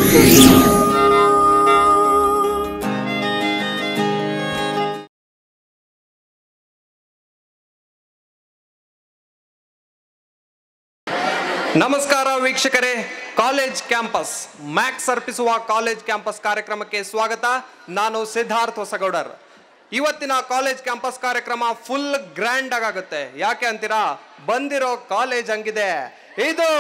ನಮಸ್ಕಾರ ವೀಕ್ಷಕರೇ college campus Max ಅರ್ಪಿಸುವ ಕಾಲೇಜ್ ಕ್ಯಾಂಪಸ್ ಕಾರ್ಯಕ್ರಮಕ್ಕೆ ಸ್ವಾಗತ ನಾನು ಸಿದ್ಧಾರ್ಥ್ ಹೊಸಗೌಡರ್ ಇವತ್ತಿನ ಕಾಲೇಜ್ ಕ್ಯಾಂಪಸ್ ಕಾರ್ಯಕ್ರಮ ಫುಲ್ ಗ್ರ್ಯಾಂಡ್ ಆಗುತ್ತೆ ಯಾಕೆ ಅಂತೀರಾ ಬಂದಿರೋ ಕಾಲೇಜ್ ಹಂಗಿದೆ ಇದು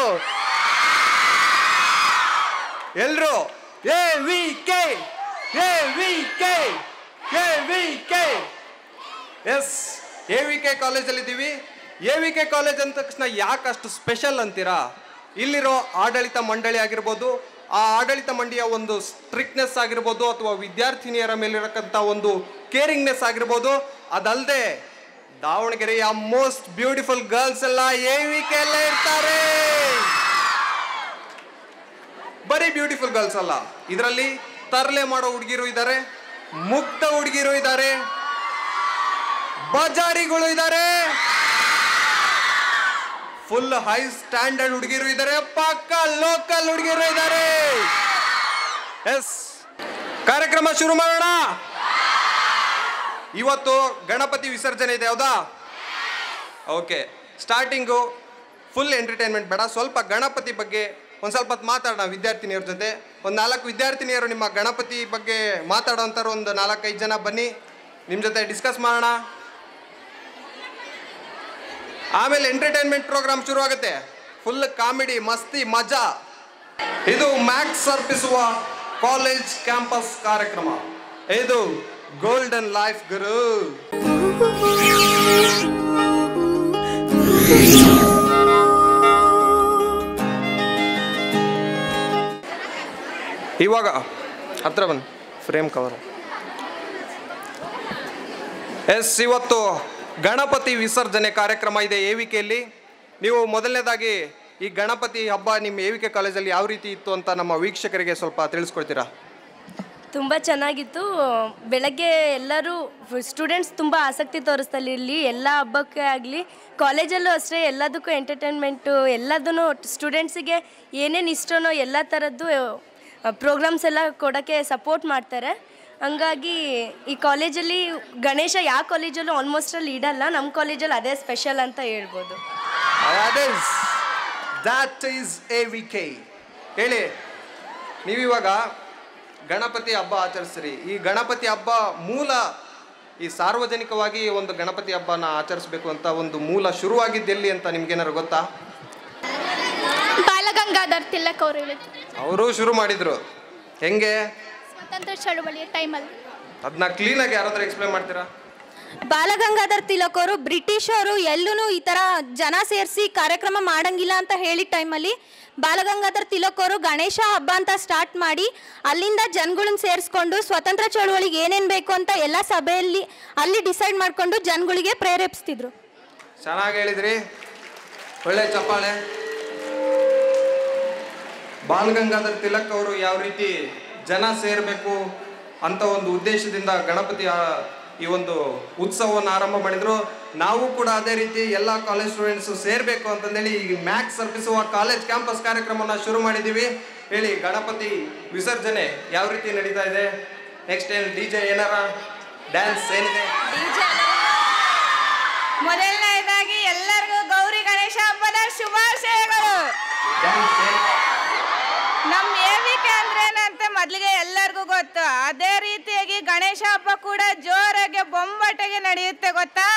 ಎಲ್ರು A V K A V K A V K S A V K ಕಾಲೇಜಲ್ಲಿ ಇದ್ದೀವಿ ಎ ವಿ ಕೆ ಕಾಲೇಜ್ ಅಂದ ತಕ್ಷಣ ಯಾಕೆ ಅಷ್ಟು ಸ್ಪೆಷಲ್ ಅಂತೀರಾ ಇಲ್ಲಿರೋ ಆಡಳಿತ ಮಂಡಳಿ ಆಗಿರ್ಬೋದು ಆ ಆಡಳಿತ ಮಂಡಳಿಯ ಒಂದು ಸ್ಟ್ರಿಕ್ಟ್ನೆಸ್ ಆಗಿರ್ಬೋದು ಅಥವಾ ವಿದ್ಯಾರ್ಥಿನಿಯರ ಮೇಲಿರಕ್ಕಂಥ ಒಂದು ಕೇರಿಂಗ್ನೆಸ್ ಆಗಿರ್ಬೋದು ಅದಲ್ಲದೆ ದಾವಣಗೆರೆಯ ಮೋಸ್ಟ್ ಬ್ಯೂಟಿಫುಲ್ ಗರ್ಲ್ಸ್ ಎಲ್ಲ ಎ ವಿ ಕೆ ಎಲ್ಲ ಇರ್ತಾರೆ ಬರೀ ಬ್ಯೂಟಿಫುಲ್ ಗರ್ಲ್ಸ್ ಅಲ್ಲ ಇದರಲ್ಲಿ ತರಲೆ ಮಾಡೋ ಹುಡುಗಿರು ಇದ್ದಾರೆ ಮುಕ್ತ ಹುಡುಗಿರು ಇದ್ದಾರೆ ಬಜಾರಿಗಳು ಇದ್ದಾರೆ ಫುಲ್ ಹೈ ಸ್ಟ್ಯಾಂಡರ್ಡ್ ಹುಡುಗಿರು ಇದ್ದಾರೆ ಪಕ್ಕ ಲೋಕಲ್ ಹುಡುಗಿರು ಇದ್ದಾರೆ ಎಸ್ ಕಾರ್ಯಕ್ರಮ ಶುರು ಮಾಡೋಣ ಇವತ್ತು ಗಣಪತಿ ವಿಸರ್ಜನೆ ಇದೆ ಹೌದಾ ಓಕೆ ಸ್ಟಾರ್ಟಿಂಗು ಫುಲ್ ಎಂಟರ್ಟೈನ್ಮೆಂಟ್ ಬೇಡ ಸ್ವಲ್ಪ ಗಣಪತಿ ಬಗ್ಗೆ ಒಂದು ಸ್ವಲ್ಪ ಹೊತ್ತು ಮಾತಾಡೋಣ ವಿದ್ಯಾರ್ಥಿನಿಯರ ಜೊತೆ ಒಂದು ನಾಲ್ಕು ವಿದ್ಯಾರ್ಥಿನಿಯರು ನಿಮ್ಮ ಗಣಪತಿ ಬಗ್ಗೆ ಮಾತಾಡೋಂಥವ್ರು ಒಂದು ನಾಲ್ಕೈದು ಜನ ಬನ್ನಿ ನಿಮ್ಮ ಜೊತೆ ಡಿಸ್ಕಸ್ ಮಾಡೋಣ ಆಮೇಲೆ ಎಂಟರ್ಟೈನ್ಮೆಂಟ್ ಪ್ರೋಗ್ರಾಮ್ ಶುರು ಆಗುತ್ತೆ ಫುಲ್ ಕಾಮಿಡಿ ಮಸ್ತಿ ಮಜಾ ಇದು ಮ್ಯಾಕ್ಸ್ ಅರ್ಪಿಸುವ ಕಾಲೇಜ್ ಕ್ಯಾಂಪಸ್ ಕಾರ್ಯಕ್ರಮ ಇದು ಗೋಲ್ಡನ್ ಲೈಫ್ ಗುರು ಇವಾಗ ಹತ್ರ ಬನ್ನಿ ಫ್ರೇಮ್ ಕವರ್ ಎಸ್ ಇವತ್ತು ಗಣಪತಿ ವಿಸರ್ಜನೆ ಕಾರ್ಯಕ್ರಮ ಇದೆ ಎವಿಕೆಯಲ್ಲಿ ನೀವು ಮೊದಲನೇದಾಗಿ ಈ ಗಣಪತಿ ಹಬ್ಬ ನಿಮ್ಮ ಎವಿಕೆ ಕಾಲೇಜಲ್ಲಿ ಯಾವ ರೀತಿ ಇತ್ತು ಅಂತ ನಮ್ಮ ವೀಕ್ಷಕರಿಗೆ ಸ್ವಲ್ಪ ತಿಳಿಸ್ಕೊಡ್ತೀರಾ ತುಂಬ ಚೆನ್ನಾಗಿತ್ತು ಬೆಳಗ್ಗೆ ಎಲ್ಲರೂ ಸ್ಟೂಡೆಂಟ್ಸ್ ತುಂಬ ಆಸಕ್ತಿ ತೋರಿಸ್ತಾರೆ ಇಲ್ಲಿ ಎಲ್ಲ ಹಬ್ಬಕ್ಕೆ ಆಗಲಿ ಕಾಲೇಜಲ್ಲೂ ಅಷ್ಟೇ ಎಲ್ಲದಕ್ಕೂ ಎಂಟರ್ಟೈನ್ಮೆಂಟು ಎಲ್ಲದೂ ಸ್ಟೂಡೆಂಟ್ಸಿಗೆ ಏನೇನು ಇಷ್ಟನೋ ಎಲ್ಲ ಥರದ್ದು ಪ್ರೋಗ್ರಾಮ್ಸ್ ಎಲ್ಲ ಕೊಡೋಕ್ಕೆ ಸಪೋರ್ಟ್ ಮಾಡ್ತಾರೆ ಹಂಗಾಗಿ ಈ ಕಾಲೇಜಲ್ಲಿ ಗಣೇಶ ಯಾವ ಕಾಲೇಜಲ್ಲೂ ಆಲ್ಮೋಸ್ಟ್ ಅಲ್ಲಿ ಇಡಲ್ಲ ನಮ್ಮ ಕಾಲೇಜಲ್ಲಿ ಅದೇ ಸ್ಪೆಷಲ್ ಅಂತ ಹೇಳ್ಬೋದು that is A V K ಹೇಳಿ ನೀವಿವಾಗ ಗಣಪತಿ ಹಬ್ಬ ಆಚರಿಸ್ರಿ ಈ ಗಣಪತಿ ಹಬ್ಬ ಮೂಲ ಈ ಸಾರ್ವಜನಿಕವಾಗಿ ಒಂದು ಗಣಪತಿ ಹಬ್ಬನ ಆಚರಿಸ್ಬೇಕು ಅಂತ ಒಂದು ಮೂಲ ಶುರುವಾಗಿದ್ದೆಲ್ಲಿ ಅಂತ ನಿಮ್ಗೇನಾರು ಗೊತ್ತಾ ಬಾಲಗಂಗಾಧರ್ ತಿಲಕ್ ಅವರು ಹೇಳಿದ್ರು ಅವರು ಶುರು ಮಾಡಿದ್ರು ಹೆಂಗೆ ಸ್ವತಂತ್ರ ಚಳವಳಿಯ ಟೈಮಲ್ಲಿ ಅದನ್ನ ಕ್ಲೀನಾಗಿ ಯಾರಾದ್ರೂ ಎಕ್ಸ್ಪ್ಲೇನ್ ಮಾಡ್ತೀರಾ ಬಾಲಗಂಗಾಧರ್ ತಿಲಕ್ ಅವರು ಬ್ರಿಟಿಷ್ ಅವರು ಎಲ್ಲೂ ಈ ಥರ ಜನ ಸೇರಿಸಿ ಕಾರ್ಯಕ್ರಮ ಮಾಡಂಗಿಲ್ಲ ಅಂತ ಹೇಳಿದ ಟೈಮಲ್ಲಿ ಬಾಲಗಂಗಾಧರ್ ತಿಲಕ್ ಅವರು ಗಣೇಶ ಹಬ್ಬ ಅಂತ ಸ್ಟಾರ್ಟ್ ಮಾಡಿ ಅಲ್ಲಿಂದ ಜನಗಳನ್ನ ಸೇರಿಸ್ಕೊಂಡು ಸ್ವತಂತ್ರ ಚಳವಳಿಗೆ ಏನೇನು ಬೇಕು ಅಂತ ಎಲ್ಲ ಸಭೆಯಲ್ಲಿ ಅಲ್ಲಿ ಡಿಸೈಡ್ ಮಾಡಿಕೊಂಡು ಜನಗಳಿಗೆ ಪ್ರೇರೇಪಿಸ್ತಿದ್ರು ಚೆನ್ನಾಗಿ ಹೇಳಿದ್ರಿ ಒಳ್ಳೆ ಚಪ್ಪಾಳೆ ಬಾಲಗಂಗಾಧರ್ ತಿಲಕ್ ಅವರು ಯಾವ ರೀತಿ ಜನ ಸೇರಬೇಕು ಅಂತ ಒಂದು ಉದ್ದೇಶದಿಂದ ಗಣಪತಿ ಆ, ಈ ಒಂದು ಉತ್ಸವವನ್ನು ಆರಂಭ ಮಾಡಿದ್ರು ನಾವು ಕೂಡ ಅದೇ ರೀತಿ ಎಲ್ಲ ಕಾಲೇಜ್ ಸ್ಟೂಡೆಂಟ್ಸ್ ಸೇರಬೇಕು ಅಂತಂದೇಳಿ ಈ ಮ್ಯಾಕ್ಸ್ ಅರ್ಪಿಸುವ ಕಾಲೇಜ್ ಕ್ಯಾಂಪಸ್ ಕಾರ್ಯಕ್ರಮನ ಶುರು ಮಾಡಿದ್ದೀವಿ ಹೇಳಿ ಗಣಪತಿ ವಿಸರ್ಜನೆ ಯಾವ ರೀತಿ ನಡೀತಾ ಇದೆ ನೆಕ್ಸ್ಟ್ ಏನು ಡಿ ಜೆ ಏನಾರ ಡ್ಯಾನ್ಸ್ ಏನಿದೆ ಮೊದಲನೇದಾಗಿ ಎಲ್ಲರಿಗೂ ಗೌರಿ ಗಣೇಶ ಹಬ್ಬದ ಶುಭಾಶಯಗಳು ಡ್ಯಾನ್ಸ್ ಏನು ನಮ್ಮ ಎವಿಕೆ ಅಂದ್ರೆ ಏನಂತ ಮೊದಲಿಗೆ ಎಲ್ಲರಿಗೂ ಗೊತ್ತು ಅದೇ ರೀತಿಯಾಗಿ ಗಣೇಶ ಹಬ್ಬ ಕೂಡ ಜೋರಾಗಿ ಬೊಂಬಾಟಾಗಿ ನಡೆಯುತ್ತೆ ಗೊತ್ತಾ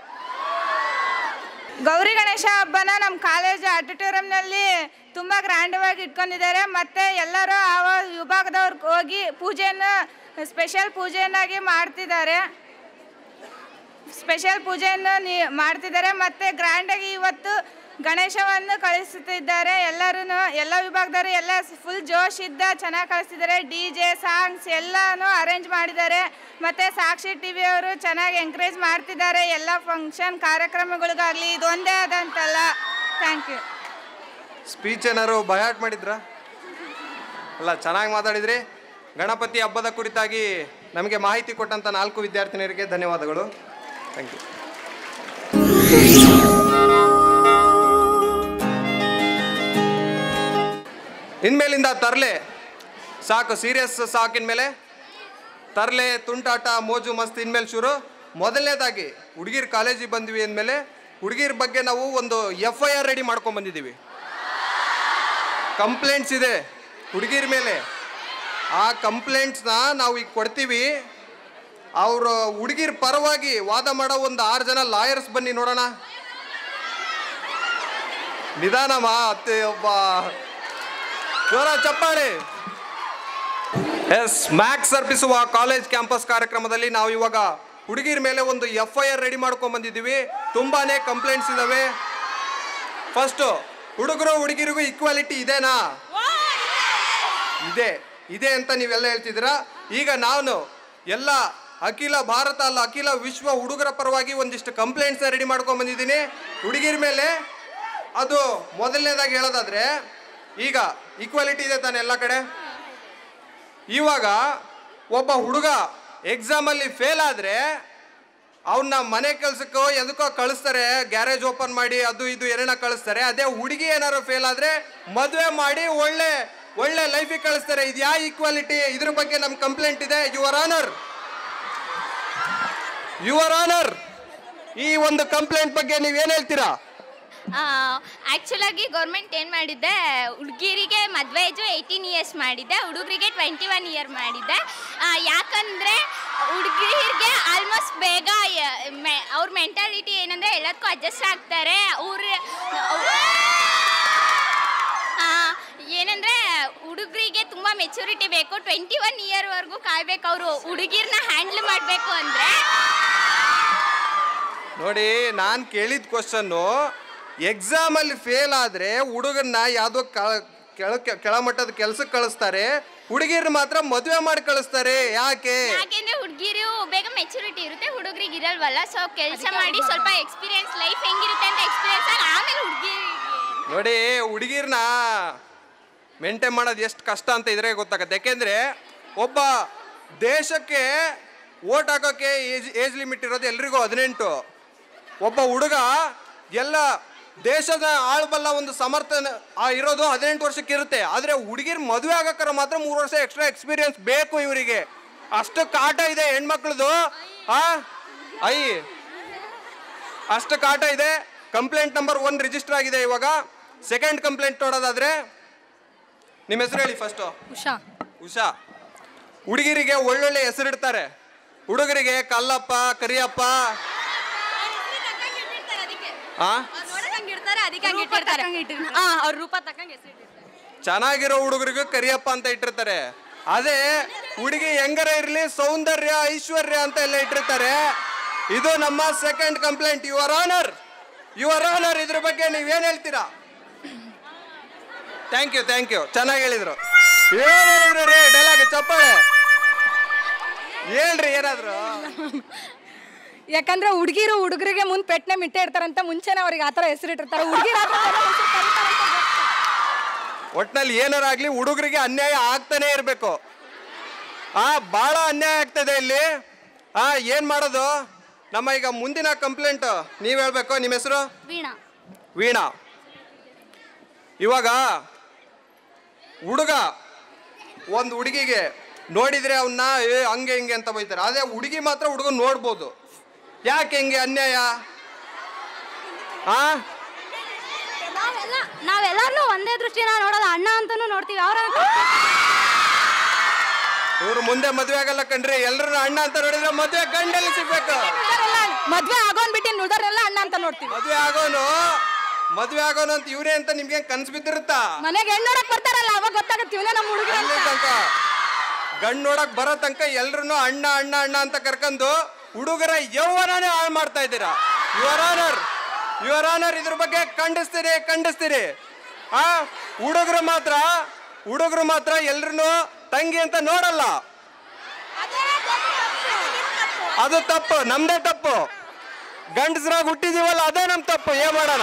ಗೌರಿ ಗಣೇಶ ಹಬ್ಬನ ನಮ್ಮ ಕಾಲೇಜ್ ಆಡಿಟೋರಿಯಂನಲ್ಲಿ ತುಂಬ ಗ್ರ್ಯಾಂಡವಾಗಿ ಇಟ್ಕೊಂಡಿದ್ದಾರೆ ಮತ್ತು ಎಲ್ಲರೂ ಆ ವಿಭಾಗದವ್ರು ಹೋಗಿ ಪೂಜೆಯನ್ನು ಸ್ಪೆಷಲ್ ಪೂಜೆಯನ್ನಾಗಿ ಮಾಡ್ತಿದ್ದಾರೆ ಸ್ಪೆಷಲ್ ಪೂಜೆಯನ್ನು ನೀ ಮಾಡ್ತಿದ್ದಾರೆ ಮತ್ತು ಗ್ರ್ಯಾಂಡಾಗಿ ಇವತ್ತು ಗಣೇಶವನ್ನು ಕಳಿಸುತ್ತಿದ್ದಾರೆ ಎಲ್ಲರೂ ಎಲ್ಲ ವಿಭಾಗದವರು ಎಲ್ಲ ಫುಲ್ ಜೋಶ್ ಇದ್ದ ಚೆನ್ನಾಗಿ ಕಳಿಸ್ತಿದ್ದಾರೆ ಡಿ ಜೆ ಸಾಂಗ್ಸ್ ಎಲ್ಲನೂ ಅರೇಂಜ್ ಮಾಡಿದ್ದಾರೆ ಮತ್ತು ಸಾಕ್ಷಿ ಟಿ ವಿಯವರು ಚೆನ್ನಾಗಿ ಎಂಕರೇಜ್ ಮಾಡ್ತಿದ್ದಾರೆ ಎಲ್ಲ ಫಂಕ್ಷನ್ ಕಾರ್ಯಕ್ರಮಗಳಿಗಾಗಲಿ ಇದೊಂದೇ ಆದಂತಲ್ಲ ಥ್ಯಾಂಕ್ ಯು ಸ್ಪೀಚ್ ಏನಾರು ಬಯಾಟ್ ಮಾಡಿದ್ರಾ ಅಲ್ಲ ಚೆನ್ನಾಗಿ ಮಾತಾಡಿದ್ರಿ ಗಣಪತಿ ಹಬ್ಬದ ಕುರಿತಾಗಿ ನಮಗೆ ಮಾಹಿತಿ ಕೊಟ್ಟಂತ ನಾಲ್ಕು ವಿದ್ಯಾರ್ಥಿನಿಯರಿಗೆ ಧನ್ಯವಾದಗಳು ಥ್ಯಾಂಕ್ ಯು ಇನ್ಮೇಲಿಂದ ತರ್ಲೆ ಸಾಕು ಸೀರಿಯಸ್ ಸಾಕಿನ ಮೇಲೆ ತರಲೆ ತುಂಟಾಟ ಮೋಜು ಮಸ್ತ್ ಇನ್ಮೇಲೆ ಶುರು ಮೊದಲನೇದಾಗಿ ಹುಡುಗಿರ್ ಕಾಲೇಜಿಗೆ ಬಂದ್ವಿ ಅಂದಮೇಲೆ ಹುಡುಗಿರ ಬಗ್ಗೆ ನಾವು ಒಂದು ಎಫ್ ಐ ಆರ್ ರೆಡಿ ಮಾಡ್ಕೊಂಡ್ ಬಂದಿದ್ದೀವಿ ಕಂಪ್ಲೇಂಟ್ಸ್ ಇದೆ ಹುಡುಗಿರ ಮೇಲೆ ಆ ಕಂಪ್ಲೇಂಟ್ಸ್ನ ನಾವು ಈಗ ಕೊಡ್ತೀವಿ ಅವರು ಹುಡುಗಿರ ಪರವಾಗಿ ವಾದ ಮಾಡೋ ಒಂದು ಆರು ಜನ ಲಾಯರ್ಸ್ ಬನ್ನಿ ನೋಡೋಣ ನಿಧಾನಮ್ಮ ಅತ್ತೆ ಒಬ್ಬ ಜೋರ ಚಪ್ಪಾಳೆ ಎಸ್ ಮ್ಯಾಕ್ಸ್ ಅರ್ಪಿಸುವ ಕಾಲೇಜ್ ಕ್ಯಾಂಪಸ್ ಕಾರ್ಯಕ್ರಮದಲ್ಲಿ ನಾವು ಇವಾಗ ಹುಡುಗಿರ ಮೇಲೆ ಒಂದು ಎಫ್ ಐ ಆರ್ ರೆಡಿ ಮಾಡ್ಕೊಂಡ್ ಬಂದಿದ್ದೀವಿ ತುಂಬಾನೇ ಕಂಪ್ಲೇಂಟ್ಸ್ ಇದಾವೆ ಫಸ್ಟು ಹುಡುಗರು ಹುಡುಗಿರಿಗೂ ಈಕ್ವಾಲಿಟಿ ಇದೆನಾ ಇದೆ ಇದೆ ಅಂತ ನೀವೆಲ್ಲ ಹೇಳ್ತಿದ್ದೀರಾ ಈಗ ನಾನು ಎಲ್ಲ ಅಖಿಲ ಭಾರತ ಅಲ್ಲ ಅಖಿಲ ವಿಶ್ವ ಹುಡುಗರ ಪರವಾಗಿ ಒಂದಿಷ್ಟು ಕಂಪ್ಲೇಂಟ್ಸ್ ರೆಡಿ ಮಾಡ್ಕೊಂಡ್ ಬಂದಿದ್ದೀನಿ ಹುಡುಗಿರ ಮೇಲೆ ಅದು ಮೊದಲನೇದಾಗಿ ಹೇಳೋದಾದ್ರೆ ಈಗ ಈಕ್ವಾಲಿಟಿ ಇದೆ ತಾನೆ ಎಲ್ಲ ಕಡೆ ಇವಾಗ ಒಬ್ಬ ಹುಡುಗ ಎಕ್ಸಾಮಲ್ಲಿ ಫೇಲ್ ಆದರೆ ಅವನ್ನ ಮನೆ ಕೆಲ್ಸಕ್ಕೋ ಎದಕ್ಕೋ ಕಳಿಸ್ತಾರೆ ಗ್ಯಾರೇಜ್ ಓಪನ್ ಮಾಡಿ ಅದು ಇದು ಏನೇನ ಕಳಿಸ್ತಾರೆ ಅದೇ ಹುಡುಗಿ ಏನಾದ್ರು ಫೇಲ್ ಆದರೆ ಮದುವೆ ಮಾಡಿ ಒಳ್ಳೆ ಒಳ್ಳೆ ಲೈಫಿಗೆ ಕಳಿಸ್ತಾರೆ ಇದು ಯಾವ ಈಕ್ವಾಲಿಟಿ ಇದ್ರ ಬಗ್ಗೆ ನಮ್ಮ ಕಂಪ್ಲೇಂಟ್ ಇದೆ ಯುವರ್ ಆನರ್ ಯುವರ್ ಆನರ್ ಈ ಒಂದು ಕಂಪ್ಲೇಂಟ್ ಬಗ್ಗೆ ನೀವೇನು ಹೇಳ್ತೀರಾ ಆ್ಯಕ್ಚುಲ್ ಆಗಿ ಗೌರ್ಮೆಂಟ್ ಏನು ಮಾಡಿದ್ದೆ ಹುಡುಗಿರಿಗೆ ಮದುವೆ ಏಜು ಏಯ್ಟೀನ್ ಇಯರ್ಸ್ ಮಾಡಿದ್ದೆ ಹುಡುಗರಿಗೆ ಟ್ವೆಂಟಿ ಒನ್ ಇಯರ್ ಮಾಡಿದ್ದೆ ಆ, ಯಾಕಂದ್ರೆ ಹುಡುಗಿರಿಗೆ ಆಲ್ಮೋಸ್ಟ್ ಬೇಗ ಯ- ಮೆ- ಅವ್ರ ಮೆಂಟಾಲಿಟಿ ಏನಂದ್ರೆ ಎಲ್ಲದಕ್ಕೂ ಅಡ್ಜಸ್ಟ್ ಆಗ್ತಾರೆ ಅವ್ರ ಏನಂದ್ರೆ ಹುಡುಗರಿಗೆ ತುಂಬ ಮೆಚುರಿಟಿ ಬೇಕು ಟ್ವೆಂಟಿ ಒನ್ ಇಯರ್ವರೆಗೂ ಕಾಯ್ಬೇಕು ಅವರು ಹುಡುಗಿರ್ನ ಹ್ಯಾಂಡ್ಲ್ ಮಾಡಬೇಕು ಅಂದರೆ ನೋಡಿ ನಾನು ಕೇಳಿದ ಕ್ವಶನ್ನು ಎಕ್ಸಾಮಲ್ಲಿ ಫೇಲ್ ಆದರೆ ಹುಡುಗನ್ನ ಯಾವುದೋ ಕೆಳ ಕೆಳಮಟ್ಟದ ಕೆಲ್ಸಕ್ಕೆ ಕಳಿಸ್ತಾರೆ ಹುಡುಗಿರ್ ಮಾತ್ರ ಮದುವೆ ಮಾಡಿ ಕಳಿಸ್ತಾರೆ ಯಾಕೆ ಯಾಕೆಂದ್ರೆ ಹುಡುಗಿರು ಬೇಗ ಮೆಚುರಿಟಿ ಇರುತ್ತೆ ಹುಡುಗರಿಗೆ ಇರಲ್ವಲ್ಲ ಸೊ ಕೆಲಸ ಮಾಡಿ ಸ್ವಲ್ಪ ಎಕ್ಸ್ಪೀರಿಯನ್ಸ್ ಲೈಫ್ ಹೆಂಗಿರುತ್ತೆ ಅಂತ ಎಕ್ಸ್ಪೀರಿಯನ್ಸ್ ಆಗಿ ಆಮೇಲೆ ಹುಡುಗಿರಿಗೆ ನೋಡಿ ಹುಡುಗಿರ್ನ ಮೇಂಟೈನ್ ಮಾಡೋದು ಎಷ್ಟು ಕಷ್ಟ ಅಂತ ಇದ್ರೆ ಗೊತ್ತಾಗತ್ತೆ ಯಾಕೆಂದ್ರೆ ಒಬ್ಬ ದೇಶಕ್ಕೆ ಓಟ್ ಹಾಕೋಕ್ಕೆ ಏಜ್ ಏಜ್ ಲಿಮಿಟ್ ಇರೋದು ಎಲ್ರಿಗೂ ಹದಿನೆಂಟು ಒಬ್ಬ ಹುಡುಗ ಎಲ್ಲ ದೇಶದ ಆಳ್ಬಲ್ಲ ಒಂದು ಸಮರ್ಥನ ಆ ಇರೋದು ಹದಿನೆಂಟು ವರ್ಷಕ್ಕೆ ಇರುತ್ತೆ ಆದರೆ ಹುಡುಗಿರ್ ಮದುವೆ ಆಗಕ್ಕಾರ ಮಾತ್ರ ಮೂರು ವರ್ಷ ಎಕ್ಸ್ಟ್ರಾ ಎಕ್ಸ್ಪೀರಿಯನ್ಸ್ ಬೇಕು ಇವರಿಗೆ ಅಷ್ಟು ಕಾಟ ಇದೆ ಹೆಣ್ಮಕ್ಳದು ಆ ಐ ಅಷ್ಟು ಕಾಟ ಇದೆ ಕಂಪ್ಲೇಂಟ್ ನಂಬರ್ ಒನ್ ರಿಜಿಸ್ಟರ್ ಆಗಿದೆ ಇವಾಗ ಸೆಕೆಂಡ್ ಕಂಪ್ಲೇಂಟ್ ನೋಡೋದಾದ್ರೆ ನಿಮ್ಮ ಹೆಸರು ಹೇಳಿ ಫಸ್ಟು ಉಷಾ ಉಷಾ ಹುಡುಗಿರಿಗೆ ಒಳ್ಳೊಳ್ಳೆ ಹೆಸರಿಡ್ತಾರೆ ಹುಡುಗರಿಗೆ ಕಲ್ಲಪ್ಪ ಕರಿಯಪ್ಪ ಆ ಅವ್ರ ರೂಪ ತಕ್ಕಂಗೆ ಚೆನ್ನಾಗಿರೋ ಹುಡುಗರಿಗೂ ಕರಿಯಪ್ಪ ಅಂತ ಇಟ್ಟಿರ್ತಾರೆ ಅದೇ ಹುಡುಗಿ ಹೆಂಗರ ಇರಲಿ ಸೌಂದರ್ಯ ಐಶ್ವರ್ಯ ಅಂತ ಎಲ್ಲ ಇಟ್ಟಿರ್ತಾರೆ ಇದು ನಮ್ಮ second complaint your honour your honour ಇದ್ರ ಬಗ್ಗೆ ನೀವೇನ್ ಹೇಳ್ತೀರಾ ಥ್ಯಾಂಕ್ ಯು ಥ್ಯಾಂಕ್ ಯು ಚೆನ್ನಾಗಿ ಹೇಳಿದ್ರು ಏನ್ ಹೇಳಿದ್ರು ರೀ ಡೈಲಾಗ್ ಚಪ್ಪಾಳೆ ಹೇಳ್ರಿ ಏನಾದ್ರು ಯಾಕಂದ್ರೆ ಹುಡುಗಿರು ಹುಡುಗರಿಗೆ ಮುಂದೆ ಪೆಟ್ನೆ ಮಿಟ್ಟೆ ಇಡ್ತಾರಂತ ಮುಂಚೆನೆ ಅವ್ರಿಗೆ ಆ ಥರ ಹೆಸರಿಟ್ಟಿರ್ತಾರೆ ಹುಡುಗಿರ ಒಟ್ನಲ್ಲಿ ಏನಾರ ಆಗ್ಲಿ ಹುಡುಗರಿಗೆ ಅನ್ಯಾಯ ಆಗ್ತಾನೆ ಇರಬೇಕು ಆ ಭಾಳ ಅನ್ಯಾಯ ಆಗ್ತದೆ ಇಲ್ಲಿ ಆ ಏನ್ ಮಾಡೋದು ನಮ್ಮ ಈಗ ಮುಂದಿನ ಕಂಪ್ಲೇಂಟ್ ನೀವ್ ಹೇಳ್ಬೇಕು ನಿಮ್ಮ ಹೆಸರು ವೀಣಾ ವೀಣಾ ಇವಾಗ ಹುಡುಗ ಒಂದು ಹುಡುಗಿಗೆ ನೋಡಿದ್ರೆ ಅವನ್ನ ಏ ಹಂಗೆ ಹಿಂಗೆ ಅಂತ ಬೈತಾರೆ ಅದೇ ಹುಡುಗಿ ಮಾತ್ರ ಹುಡುಗ ನೋಡ್ಬೋದು ಯಾಕೆ ಹಿಂಗೆ ಅನ್ಯಾಯ ಆ ನಾವೆಲ್ಲ ನಾವೆಲ್ಲರನ್ನೂ ಒಂದೇ ದೃಷ್ಟಿನ ನೋಡೋದು ಅಣ್ಣ ಅಂತಾನೂ ನೋಡ್ತೀವಿ ಅವ್ರ ಇವ್ರು ಮುಂದೆ ಮದ್ವೆ ಆಗಲ್ಲ ಕಣ್ರಿ ಎಲ್ರು ಅಣ್ಣ ಅಂತ ನೋಡಿದ್ರೆ ಮದ್ವೆ ಗಂಡಲ್ಲಿ ಸಿಗ್ಬೇಕು ಮದ್ವೆ ಆಗೋನ್ ಬಿಟ್ಟು ನುಳ್ದವ್ರನ್ನೆಲ್ಲ ಅಣ್ಣ ಅಂತ ನೋಡ್ತೀವಿ ಮದ್ವೆ ಆಗೋನು ಮದ್ವೆ ಆಗೋನು ಅಂತ ಇವ್ರೇ ಅಂತ ನಿಮ್ಗೆ ಕನ್ಸ್ ಬಿದ್ದಿರುತ್ತಾ ಮನೆಗೆ ಹೆಣ್ಣು ನೋಡಕ್ ಬರ್ತಾರಲ್ಲ ಅವಾಗ ಗೊತ್ತಾಗತ್ತೆ ಇವನೇ ನಮ್ಮ ಹುಡುಗರು ಅಲ್ಲಿ ತನಕ ಗಂಡ್ ನೋಡಕ್ ಬರೋ ತನಕ ಎಲ್ರು ಅಣ್ಣ ಅಣ್ಣ ಅಣ್ಣ ಅಂತ ಕರ್ಕೊಂಡು ಹುಡುಗರ ಯೌವನನೇ ಹಾಳು ಮಾಡ್ತಾ ಇದ್ದೀರಾ ಯುವರ್ ಆನರ್ ಯುವರ್ ಆನರ್ ಇದ್ರ ಬಗ್ಗೆ ಖಂಡಿಸ್ತೀರಿ ಖಂಡಿಸ್ತೀರಿ ಆ ಹುಡುಗರು ಮಾತ್ರ ಹುಡುಗರು ಮಾತ್ರ ಎಲ್ರು ತಂಗಿ ಅಂತ ನೋಡಲ್ಲ ಅದು ತಪ್ಪು ನಮ್ದೇ ತಪ್ಪು ಗಂಡಸ್ರಾಗ ಹುಟ್ಟಿದೀವಲ್ಲ ಅದೇ ನಮ್ ತಪ್ಪು ಏನ್ ಮಾಡೋಣ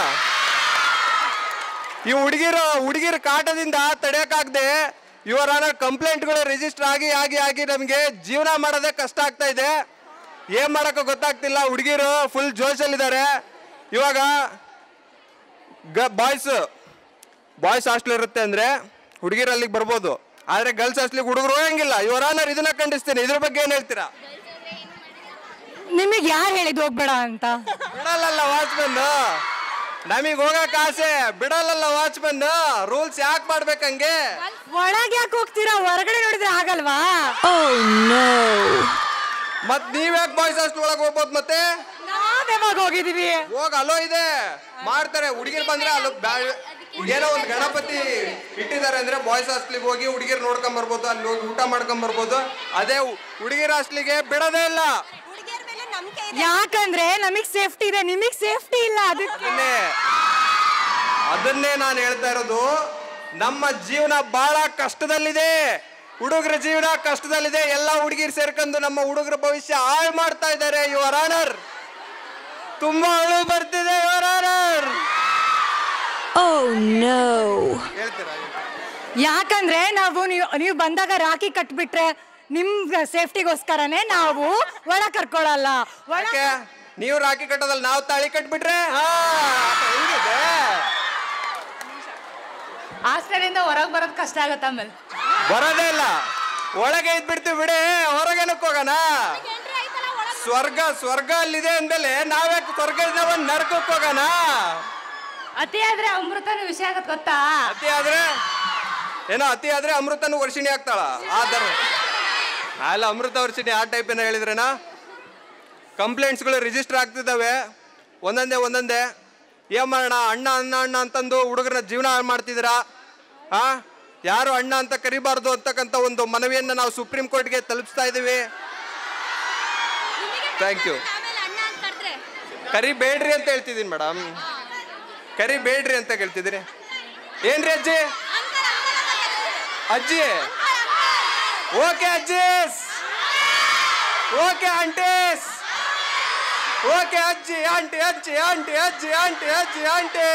ಈ ಹುಡುಗಿರ ಹುಡುಗಿರ ಕಾಟದಿಂದ ತಡೆಯಕ್ಕಾಗದೆ ಇವರ ಕಂಪ್ಲೇಂಟ್ಗಳು ರಿಜಿಸ್ಟರ್ ಆಗಿ ಆಗಿ ಆಗಿ ನಮಗೆ ಜೀವನ ಮಾಡೋದೇ ಕಷ್ಟ ಆಗ್ತಾ ಇದೆ ಏನ್ ಮಾಡಕ್ಕೆ ಗೊತ್ತಾಗ್ತಿಲ್ಲ ಹುಡುಗಿರು ಫುಲ್ ಜೋಶಲ್ಲಿದ್ದಾರೆ ಇವಾಗ ಗ ಬಾಯ್ಸ್ ಬಾಯ್ಸ್ ಹಾಸ್ಟೆಲ್ ಇರುತ್ತೆ ಅಂದ್ರೆ ಹುಡುಗಿರು ಅಲ್ಲಿಗೆ ಬರ್ಬೋದು ಆದ್ರೆ ಗರ್ಲ್ಸ್ ಹಾಸ್ಟ್ಲಿಗೆ ಹುಡುಗರು ಹೋಗಂಗಿಲ್ಲ ಇವರಾನರ್ ಇದನ್ನ ಖಂಡಿಸ್ತೀನಿ ಇದ್ರ ಬಗ್ಗೆ ಏನ್ ಹೇಳ್ತೀರಾ ನಿಮಗೆ ಯಾರು ಹೇಳಿದ್ ಹೋಗ್ಬೇಡ ಅಂತ ಬಿಡಲ್ಲಲ್ಲ ವಾಚ್ಮನ್ ನಮಗ್ ಹೋಗಕ್ ಆಸೆ ಬಿಡಲ್ಲಲ್ಲ ವಾಚ್ಮನ್ ರೂಲ್ಸ್ ಯಾಕೆ ಮಾಡ್ಬೇಕಂಗೆ ಒಳಗೆ ಯಾಕೆ ಹೋಗ್ತೀರಾ ಹೊರಗಡೆ ನೋಡಿದ್ರೆ ಆಗಲ್ವಾ ಮತ್ ನೀವ್ ಯಾಕೆ ಬಾಯ್ಸ್ ಹಾಸ್ಟೆಲ್ ಒಳಗೆ ಹೋಗ್ಬೋದು ಮತ್ತೆ ನಾವ್ ಯಾವಾಗ ಹೋಗಿದೀವಿ ಹೋಗ ಅಲೋ ಇದೆ ಮಾಡ್ತಾರೆ ಹುಡುಗಿರ್ ಬಂದ್ರೆ ಅಲ್ಲೋ ಬ್ಯಾ- ಏನೋ ಒಂದು ಗಣಪತಿ ಇಟ್ಟಿದ್ದಾರೆ ಅಂದ್ರೆ ಬಾಯ್ಸ್ ಹಾಸ್ಟ್ಲಿಗೆ ಹೋಗಿ ಹುಡುಗಿರ್ ನೋಡ್ಕೊಂಡ್ ಬರ್ಬೋದು ಅಲ್ಲಿ ಹೋಗಿ ಊಟ ಮಾಡ್ಕೊಂಡ್ ಬರ್ಬೋದು ಅದೇ ಹುಡುಗಿರ್ ಹಾಸ್ಟ್ಲಿಗೆ ಬಿಡೋದೇ ಇಲ್ಲ ಯಾಕಂದ್ರೆ ನಮಗ್ ಸೇಫ್ಟಿ ಇದೆ ನಿಮಗ್ ಸೇಫ್ಟಿ ಇಲ್ಲ ಅದಕ್ಕೆ ಅದನ್ನೇ ಅದನ್ನೇ ನಾನು ಹೇಳ್ತಾ ಇರೋದು ನಮ್ಮ ಜೀವನ ಬಹಳ ಕಷ್ಟದಲ್ಲಿದೆ ಹುಡುಗರ ಜೀವನ ಕಷ್ಟದಲ್ಲಿದೆ ಎಲ್ಲ ಹುಡುಗಿರು ಸೇರ್ಕೊಂಡು ನಮ್ಮ ಹುಡುಗರ ಭವಿಷ್ಯ ಹಾಳು ಮಾಡ್ತಾ ಇದ್ದಾರೆ ಯುವರ್ ಆನರ್ ತುಂಬಾ ಅಳು ಬರ್ತಿದೆ ಯುವರ್ ಆನರ್ ಹೇಳ್ತೀರಾ ಯಾಕಂದ್ರೆ ನಾವು ನೀವು ನೀವು ಬಂದಾಗ ರಾಖಿ ಕಟ್ಬಿಟ್ರೆ ನಿಮ್ ಸೇಫ್ಟಿಗೋಸ್ಕರನೇ ನಾವು ಒಳ ಕರ್ಕೊಳಲ್ಲ ಒಳ ಯಾಕೆ ನೀವು ರಾಖಿ ಕಟ್ಟೋದಲ್ಲಿ ನಾವು ತಾಳಿ ಕಟ್ಬಿಟ್ರೆ ಹಾ ಹೆಂಗಿದೆ ಹಾಸ್ಟೆಲಿಂದ ಹೊರಗೆ ಬರೋದು ಕಷ್ಟ ಆಗತ್ತೆ ಆಮೇಲೆ ಬರೋದೇ ಇಲ್ಲ ಒಳಗೆ ಇದ್ಬಿಡ್ತೀವಿ ಬಿಡಿ ಹೊರಗೇನಕ್ಕೆ ಹೋಗೋಣ ಸ್ವರ್ಗ ಸ್ವರ್ಗ ಅಲ್ಲಿದೆ ಅಂದಮೇಲೆ ನಾವ್ಯಾಕೆ ಸ್ವರ್ಗದಿಂದ ಒಂದು ನರ್ಕಕ್ಕೆ ಹೋಗೋಣ ಅತಿ ಆದ್ರೆ ಅಮೃತನ ವಿಷಯ ಆಗತ್ ಗೊತ್ತಾ ಅತಿ ಆದ್ರೆ ಏನೋ ಅತಿ ಆದ್ರೆ ಅಮೃತನು ವರ್ಷಿಣಿ ಆಗ್ತಾಳ ಆ ಥರ ಅಲ್ಲ ಅಮೃತ ವರ್ಷಿಣಿ ಆ ಟೈಪ್ ಏನೋ ಹೇಳಿದ್ರೇನಾ ಕಂಪ್ಲೇಂಟ್ಸ್ಗಳು ರಿಜಿಸ್ಟರ್ ಆಗ್ತಿದ್ದಾವೆ ಒಂದೊಂದೇ ಒಂದೊಂದೇ ಏನ್ ಮಾಡೋಣ ಅಣ್ಣ ಅಣ್ಣ ಅಣ್ಣ ಅಂತಂದು ಹುಡುಗರನ್ನ ಜೀವನ ಹಾಳು ಮಾಡ್ತಿದ್ದೀರಾ ಆ ಯಾರು ಅಣ್ಣ ಅಂತ ಕರಿಬಾರ್ದು ಅಂತಕ್ಕಂಥ ಒಂದು ಮನವಿಯನ್ನು ನಾವು ಸುಪ್ರೀಂ ಕೋರ್ಟ್ಗೆ ತಲುಪಿಸ್ತಾ ಇದ್ದೀವಿ ಥ್ಯಾಂಕ್ ಯು ಕರಿ ಬೇಡ್ರಿ ಅಂತ ಹೇಳ್ತಿದ್ದೀನಿ ಮೇಡಮ್ ಕರಿ ಬೇಡ್ರಿ ಅಂತ ಕೇಳ್ತಿದ್ದೀರಿ ಏನ್ರಿ ಅಜ್ಜಿ ಅಜ್ಜಿ ಓಕೆ ಅಜ್ಜೀಸ್ ಓಕೆ ಆಂಟೀಸ್ ಓಕೆ ಅಜ್ಜಿ ಆಂಟಿ ಅಜ್ಜಿ ಆಂಟಿ ಅಜ್ಜಿ ಆಂಟಿ ಅಜ್ಜಿ ಆಂಟಿ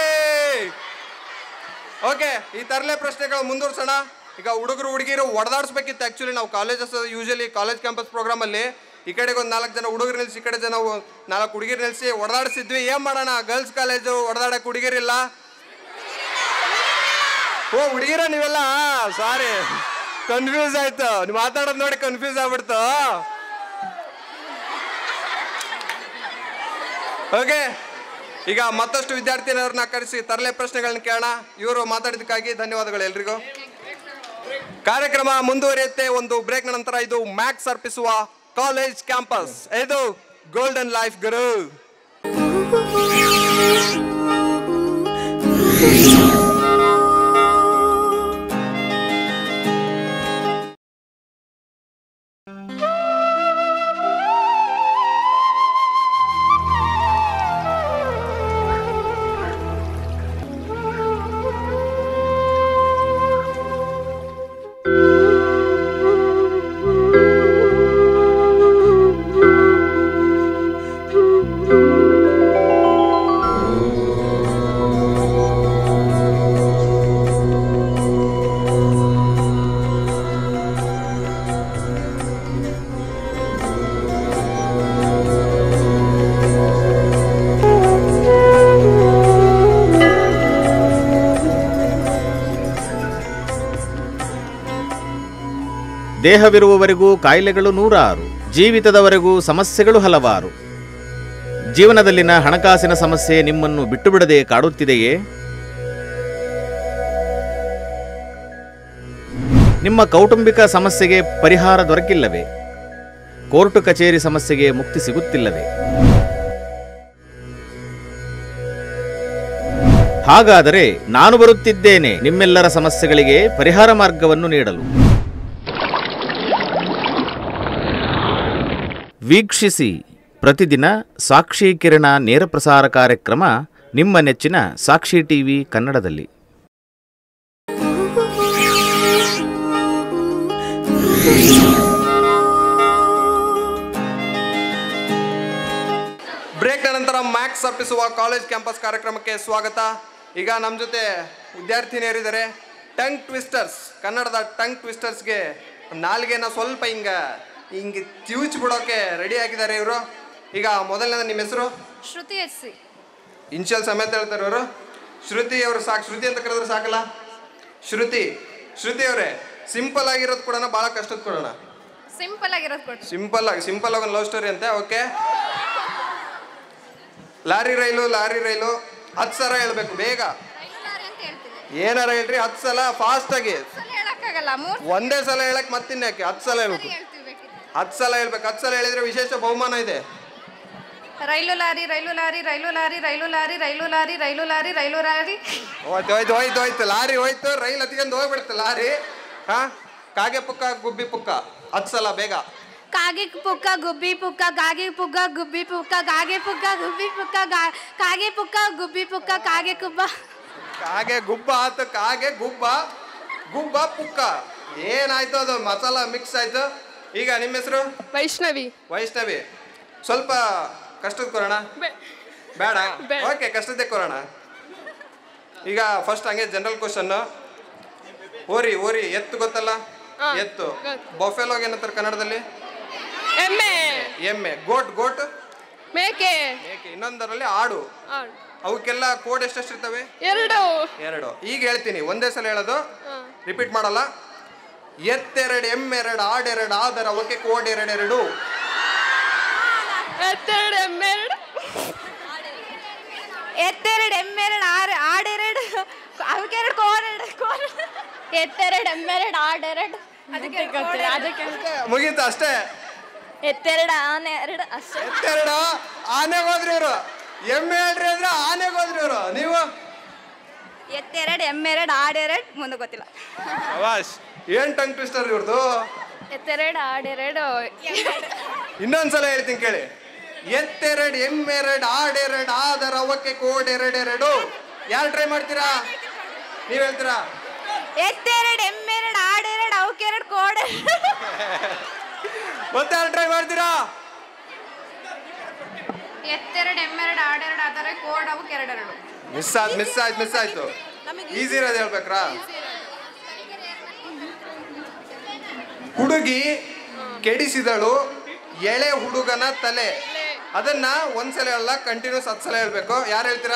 ಓಕೆ ಈ ತರಲೆ ಪ್ರಶ್ನೆಗಳು ಮುಂದುವರ್ಸೋಣ ಈಗ ಹುಡುಗರು ಹುಡುಗಿರು ಹೊಡೆದಾಡ್ಸ್ಬೇಕಿತ್ತು ಆ್ಯಕ್ಚುಲಿ ನಾವು ಕಾಲೇಜಸ್ ಯೂಶಲಿ ಕಾಲೇಜ್ ಕ್ಯಾಂಪಸ್ ಪ್ರೋಗ್ರಾಮಲ್ಲಿ ಈ ಕಡೆಗೆ ಒಂದು ನಾಲ್ಕು ಜನ ಹುಡುಗರು ನಿಲ್ಸಿ ಈ ಕಡೆ ಜನ ಒ- ನಾಲ್ಕು ಹುಡುಗಿರು ನಿಲ್ಸಿ ಹೊಡೆದಾಡಿಸಿದ್ವಿ ಏನು ಮಾಡೋಣ ಗರ್ಲ್ಸ್ ಕಾಲೇಜು ಹೊಡೆದಾಡಕ್ಕೆ ಹುಡುಗಿರಿಲ್ಲ ಓ ಹುಡುಗಿರ ನೀವೆಲ್ಲ ಸಾರಿ ಕನ್ಫ್ಯೂಸ್ ಆಯ್ತು ನೀವು ಮಾತಾಡೋದು ನೋಡಿ ಕನ್ಫ್ಯೂಸ್ ಆಗ್ಬಿಡ್ತು ಓಕೆ ಈಗ ಮತ್ತಷ್ಟು ವಿದ್ಯಾರ್ಥಿನವ್ರನ್ನ ಕರೆಸಿ ತರಲೆ ಪ್ರಶ್ನೆಗಳನ್ನ ಕೇಳೋಣ ಇವರು ಮಾತಾಡಿದ್ದಕ್ಕಾಗಿ ಧನ್ಯವಾದಗಳು ಎಲ್ರಿಗೂ ಕಾರ್ಯಕ್ರಮ ಮುಂದುವರಿಯುತ್ತೆ ಒಂದು ಬ್ರೇಕ್ ನಂತರ ಇದು ಮ್ಯಾಕ್ಸ್ ಅರ್ಪಿಸುವ ಕಾಲೇಜ್ ಕ್ಯಾಂಪಸ್ ಇದು ಗೋಲ್ಡನ್ ಲೈಫ್ ಗುರು ದೇಹವಿರುವವರೆಗೂ ಕಾಯಿಲೆಗಳು ನೂರಾರು ಜೀವಿತದವರೆಗೂ ಸಮಸ್ಯೆಗಳು ಹಲವಾರು ಜೀವನದಲ್ಲಿನ ಹಣಕಾಸಿನ ಸಮಸ್ಯೆ ನಿಮ್ಮನ್ನು ಬಿಟ್ಟುಬಿಡದೆ ಕಾಡುತ್ತಿದೆಯೇ ನಿಮ್ಮ ಕೌಟುಂಬಿಕ ಸಮಸ್ಯೆಗೆ ಪರಿಹಾರ ದೊರಕಿಲ್ಲವೇ ಕೋರ್ಟು ಕಚೇರಿ ಸಮಸ್ಯೆಗೆ ಮುಕ್ತಿ ಸಿಗುತ್ತಿಲ್ಲವೇ ಹಾಗಾದರೆ ನಾನು ಬರುತ್ತಿದ್ದೇನೆ ನಿಮ್ಮೆಲ್ಲರ ಸಮಸ್ಯೆಗಳಿಗೆ ಪರಿಹಾರ ಮಾರ್ಗವನ್ನು ನೀಡಲು ವೀಕ್ಷಿಸಿ ಪ್ರತಿದಿನ ಸಾಕ್ಷಿ ಕಿರಣ ನೇರ ಪ್ರಸಾರ ಕಾರ್ಯಕ್ರಮ ನಿಮ್ಮ ನೆಚ್ಚಿನ ಸಾಕ್ಷಿ ಟಿವಿ ಕನ್ನಡದಲ್ಲಿ ಬ್ರೇಕ್ ನಂತರ ಮ್ಯಾಕ್ಸ್ ಅರ್ಪಿಸುವ ಕಾಲೇಜ್ ಕ್ಯಾಂಪಸ್ ಕಾರ್ಯಕ್ರಮಕ್ಕೆ ಸ್ವಾಗತ ಈಗ ನಮ್ಮ ಜೊತೆ ವಿದ್ಯಾರ್ಥಿನಿಯರಿದ್ದಾರೆ ಟಂಗ್ ಟ್ವಿಸ್ಟರ್ಸ್ ಕನ್ನಡದ ಟಂಗ್ ಟ್ವಿಸ್ಟರ್ಸ್ಗೆ ನಾಲ್ಗೆನ ಸ್ವಲ್ಪ ಹಿಂಗ ಹಿಂಗೆ ಚಿವುಚ್ ಬಿಡೋಕೆ ರೆಡಿ ಆಗಿದ್ದಾರೆ ಇವರು ಈಗ ಮೊದಲನೇದ ನಿಮ್ಮ ಹೆಸರು ಶ್ರುತಿ ಎಸ್ ಸಿ ಇನ್ಷಿಯಲ್ ಸಮೇತ ಹೇಳ್ತಾರೆ ಇವರು ಶ್ರುತಿ ಅವರು ಸಾಕು ಶ್ರುತಿ ಅಂತ ಕರೆದ್ರೆ ಸಾಕಲ್ಲ ಶ್ರುತಿ ಶ್ರುತಿ ಅವರೇ ಸಿಂಪಲ್ ಆಗಿರೋದು ಕೊಡೋಣ ಭಾಳ ಕಷ್ಟದ ಕೊಡೋಣ ಸಿಂಪಲ್ ಆಗಿರೋದು ಕೊಡಿ ಸಿಂಪಲ್ ಆಗಿ ಸಿಂಪಲ್ ಆಗಿ ಒಂದು ಲವ್ ಸ್ಟೋರಿ ಅಂತೆ ಓಕೆ ಲಾರಿ ರೈಲು ಲಾರಿ ರೈಲು ಹತ್ತು ಸಲ ಹೇಳ್ಬೇಕು ಬೇಗ ಅಂತ ಹೇಳ್ತೀನಿ ಏನಾರ ಹೇಳ್ರಿ ಹತ್ತು ಸಲ ಫಾಸ್ಟ್ ಆಗಿ ಸಲ ಹೇಳಕ್ಕಾಗಲ್ಲ ಮೂರ್ ಒಂದೇ ಸಲ ಹೇಳಕ್ ಮತ್ತಿನ್ಯಾಕೆ ಹತ್ತು ಸಲ ಹೇಳ್ಬೇಕು ಹೇಳ್ತೀವಿ ಬೇಕಿದ್ರೆ ಹತ್ತು ಸಲ ಹೇಳ್ಬೇಕು ಹತ್ತು ಸಲ ಹೇಳಿದ್ರೆ ವಿಶೇಷ ಬಹುಮಾನ ಇದೆ ರೈಲು ಲಾರಿ ರೈಲು ಲಾರಿ ರೈಲು ಲಾರಿ ರೈಲು ಲಾರಿ ರೈಲು ಲಾರಿ ರೈಲು ಲಾರಿ ರೈಲು ಲಾರಿ ಹೋಯ್ತು ಹೋಯ್ತು ಹೋಯ್ತು ಹೋಯ್ತು ಲಾರಿ ಹೋಯ್ತು ರೈಲ್ ಹತ್ಕೊಂಡು ಹೋಗ್ಬಿಡುತ್ತೆ ಲಾರಿ ಹಾ ಕಾಗೆ ಪುಕ್ಕ ಗುಬ್ಬಿ ಪುಕ್ಕ ಹತ್ತು ಸಲ ಬೇಗ ಕಾಗೆ ಪುಕ್ಕ ಗುಬ್ಬಿ ಪುಕ್ಕ ಕಾಗೆ ಪುಕ್ಕ ಗುಬ್ಬಿ ಪುಕ್ಕ ಕಾಗೆ ಪುಕ್ಕ ಗುಬ್ಬಿ ಪುಕ್ಕ ಗಾ- ಕಾಗೆ ಪುಕ್ಕ ಗುಬ್ಬಿ ಪುಕ್ಕ ಕಾಗೆ ಕುಬ್ಬ ಕಾಗೆ ಗುಬ್ಬ ಆತು ಕಾಗೆ ಗುಬ್ಬ ಗುಬ್ಬ ಪುಕ್ಕ ಏನಾಯ್ತು ಅದು ಮಸಾಲ ಮಿಕ್ಸ್ ಆಯ್ತು ಈಗ ನಿಮ್ಮ ಹೆಸರು ವೈಷ್ಣವಿ ವೈಷ್ಣವಿ ಸ್ವಲ್ಪ ಕಷ್ಟದ ಕೊರೋಣ ಬೇಡ ಓಕೆ ಕಷ್ಟದೇ ಕೊರೋಣ ಈಗ ಫಸ್ಟ್ ಹಂಗೆ ಜನರಲ್ ಕ್ವಶನ್ ಓರಿ ಓರಿ ಎತ್ತು ಗೊತ್ತಲ್ಲ ಎತ್ತು ಬೊಫೆಲೋಗ್ ಏನಂತಾರೆ ಕನ್ನಡದಲ್ಲಿ ಎಮ್ಮೆ ಎಮ್ಮೆ ಗೋಟ್ ಗೋಟ್ ಮೇಕೆ ಮೇಕೆ ಇನ್ನೊಂದರಲ್ಲಿ ಆಡು ಅವಕ್ಕೆಲ್ಲ ಕೋಡ್ ಎಷ್ಟೆಷ್ಟು ಇರ್ತವೆ ಎರಡು ಎರಡು ಈಗ ಹೇಳ್ತೀನಿ ಒಂದೇ ಸಲ ಹೇಳೋದು ರಿಪೀಟ್ ಮಾಡಲ್ಲ ಎತ್ತೆರಡು ಎಮ್ಮೆರಡು ಆಡೆರಡು ಆದರ ಅವಕ್ಕೆ ಕೋಡ್ ಎರಡೆರಡು ಎತ್ತೆರಡು ಎಮ್ಮೆರಡು ಎತ್ತೆರಡು ಎಮ್ಮೆರಡು ಆರು ಆಡೆರಡು ಅವಕ್ಕೆರಡು ಕೋರೆರಡು ಕೋರ ಎತ್ತೆರಡು ಎಮ್ಮೆರಡು ಆಡೆರಡು ಅದಕ್ಕೆ ಗೊತ್ತಿಲ್ಲ ಅದಕ್ಕೆ ಮುಗೀತು ಅಷ್ಟೇ ಎತ್ತೆರಡು ಆನೆ ಎರಡು ಅಷ್ಟೇ ಎತ್ತೆರಡು ಆನೆಗೆ ಹೋದ್ರಿ ಇವರು ಎಮ್ಮೆ ಹೇಳ್ರಿ ಅಂದ್ರೆ ಆನೆಗೆ ಹೋದ್ರಿ ಇವರು ನೀವು ಎತ್ತೆರಡು ಎಮ್ಮೆರಡು ಆಡೆರಡು ಮುಂದೆ ಗೊತ್ತಿಲ್ಲ ಶವಾಶ್ ಏನ್ ಟಂಗ್ ಟ್ವಿಸ್ಟರ್ ಇವ್ರದ್ದು ಎತ್ತೆರಡು ಆಡೆರಡು ಇನ್ನೊಂದ್ಸಲ ಹೇಳ್ತೀನಿ ಕೇಳಿ ಎತ್ತೆರಡು ಎಮ್ಮೆರಡು ಆಡೆರಡು ಆದರ ಅವಕ್ಕೆ ಕೋಡ್ ಎರಡೆರಡು ಯಾರು ಟ್ರೈ ಮಾಡ್ತೀರಾ ನೀವ್ ಹೇಳ್ತೀರಾ ಎತ್ತೆರಡು ಎಮ್ಮೆರಡು ಆಡೆರಡು ಅವಕ್ಕೆರಡು ಕೋಡೆ ಮತ್ತೆ ಯಾರು ಟ್ರೈ ಮಾಡ್ತೀರಾ ಎತ್ತೆರಡು ಎಮ್ಮೆರಡು ಆಡೆರಡು ಆದರೆ ಕೋಡ್ ಅವಕ್ಕೆ ಎರಡೆರಡು ಮಿಸ್ ಆಯ್ತು ಮಿಸ್ ಆಯ್ತು ಮಿಸ್ ಆಯ್ತು ಈಸಿ ಇರೋದು ಹೇಳ್ಬೇಕ್ರಾ ಹುಡುಗಿ ಕೆಡಿಸಿದಳು ಎಳೆ ಹುಡುಗನ ತಲೆ ಅದನ್ನ ಒಂದ್ಸಲ ಹೇಳಲ್ಲ ಕಂಟಿನ್ಯೂಸ್ ಹತ್ತು ಸಲ ಹೇಳ್ಬೇಕು ಯಾರು ಹೇಳ್ತೀರಾ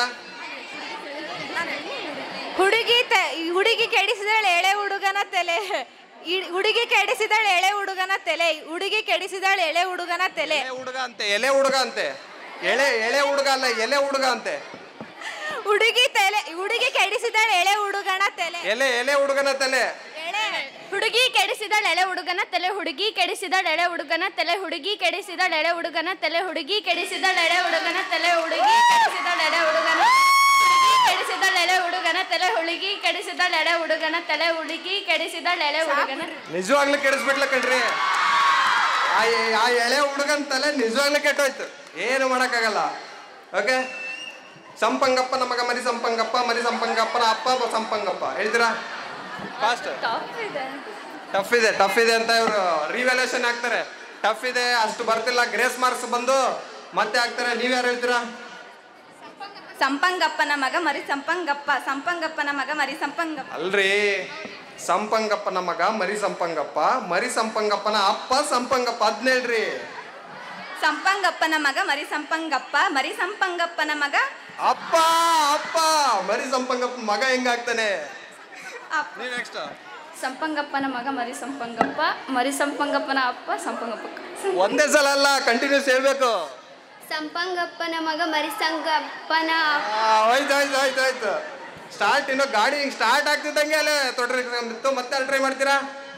ಹುಡುಗಿ ತ- ಹುಡುಗಿ ಕೆಡಿಸಿದಳು ಎಳೆ ಹುಡುಗನ ತಲೆ ಇ- ಹುಡುಗಿ ಕೆಡಿಸಿದಳು ಎಳೆ ಹುಡುಗನ ತಲೆ ಹುಡುಗಿ ಕೆಡಿಸಿದಳು ಎಳೆ ಹುಡುಗನ ತಲೆ ಎಳೆ ಹುಡುಗ ಅಂತೆ ಎಲೆ ಹುಡುಗ ಅಂತೆ ಎಳೆ ಎಳೆ ಹುಡುಗ ಅಲ್ಲ ಎಲೆ ಹುಡುಗ ಅಂತೆ ಹುಡುಗಿ ತಲೆ ಹುಡುಗಿ ಕೆಡಿಸಿದಳು ಎಳೆ ಹುಡುಗನ ತಲೆ ಎಲೆ ಎಲೆ ಹುಡುಗನ ತಲೆ ಹುಡುಗಿ ಕೆಡಿಸಿದಳ ಎಳೆ ಹುಡುಗನ ತಲೆ ಹುಡುಗಿ ಕೆಡಿಸಿದಳ ಎಳೆ ಹುಡುಗನ ತಲೆ ಹುಡುಗಿ ಕೆಡಿಸಿದಳ ಎಳೆ ಹುಡುಗನ ತಲೆ ಹುಡುಗಿ ಕೆಡಿಸಿದಳ ಎಳೆ ಹುಡುಗನ ತಲೆ ಹುಡುಗಿ ಕೆಡಿಸಿದಳ ಎಳೆ ಹುಡುಗನ ಕೆಡಿಸಿದಳ ಎಳೆ ಹುಡುಗನ ತಲೆ ಹುಡುಗಿ ಕೆಡಿಸಿದಳ ಎಳೆ ಹುಡುಗನ ತಲೆ ಹುಡುಗಿ ಕೆಡಿಸಿದಳ ಎಳೆ ಹುಡುಗನ ನಿಜವಾಗ್ಲೂ ಕೆಡಿಸ್ಬಿಟ್ಲ ಕಣ್ರಿ ಆ ಎ- ಆ ಎಳೆ ಹುಡುಗನ ತಲೆ ನಿಜವಾಗ್ಲೂ ಕೆಟ್ಟೋಯ್ತು ಏನು ಮಾಡೋಕ್ಕಾಗಲ್ಲ ಓಕೆ ಸಂಪಂಗಪ್ಪನ ಮಗ ಮರಿ ಸಂಪಂಗಪ್ಪ ಮರಿ ಸಂಪಂಗಪ್ಪನ ಅಪ್ಪ ಬ- ಸಂಪಂಗಪ್ಪ ಹೇಳ್ತೀರಾ ಫಾಸ್ಟ್ ಟಫ್ ಇದೆ ಟಫ್ ಇದೆ ಅಂತ ಇವರು ರಿವ್ಯಾಲ್ಯೂಷನ್ ಹಾಕ್ತಾರೆ ಟಫ್ ಇದೆ ಅಷ್ಟು ಬರ್ತಿಲ್ಲ ಗ್ರೇಸ್ ಮಾರ್ಕ್ಸ್ ಬಂದು ಮತ್ತೆ ಹಾಕ್ತಾರೆ ನೀವ್ಯಾರು ಹೇಳ್ತೀರಾ ಸಂಪಂಗಪ್ಪನ ಮಗ ಮರಿ ಸಂಪಂಗಪ್ಪ ಸಂಪಂಗಪ್ಪನ ಮಗ ಮರಿ ಸಂಪಂಗಪ್ಪ ಅಲ್ರಿ ಸಂಪಂಗಪ್ಪನ ಮಗ ಮರಿ ಸಂಪಂಗಪ್ಪ ಮರಿ ಸಂಪಂಗಪ್ಪನ ಅಪ್ಪ ಸಂಪಂಗಪ್ಪ ಅದ್ನೇಳ್ರಿ ಸಂಪಂಗಪ್ಪನ ಮಗ ಮರಿ ಸಂಪಂಗಪ್ಪ ಮರಿ ಸಂಪಂಗಪ್ಪನ ಮಗ ಅಪ್ಪ ಅಪ್ಪ ಮರಿ ಸಂಪಂಗಪ್ಪ ಮಗ ಹೆಂಗಾಗ್ತಾನೆ ನೀವ್ ನೆಕ್ಸ್ಟ್ ಸಂಪಂಗಪ್ಪನ ಮಗ ಮರಿ ಸಂಪಂಗಪ್ಪ ಮರಿ ಸಂಪಂಗಪ್ಪನ ಅಪ್ಪ ಸಂಪಂಗಪ್ಪ ಒಂದೇ ಸಲ ಅಲ್ಲ ಕಂಟಿನ್ಯೂಸ್ ಹೇಳ್ಬೇಕು ಸಂಪಂಗಪ್ಪನ ಮಗ ಮರಿ ಸಂಗಪ್ಪನ ಆ, ಹೋಯ್ತು ಹೋಯ್ತು ಹೋಯ್ತು ಹೋಯ್ತು ಸ್ಟಾರ್ಟ್ ಇನ್ನು ಗಾಡಿ ಹಿಂಗ್ ಸ್ಟಾರ್ಟ್ ಆಗ್ತಿದ್ದಂಗೆ ಅಲ್ಲೇ ತೊಡ್ರಿ ಬಿತ್ತು ಮತ್ತೆ ಟ್ರೈ ಮಾಡ್ತೀರಾ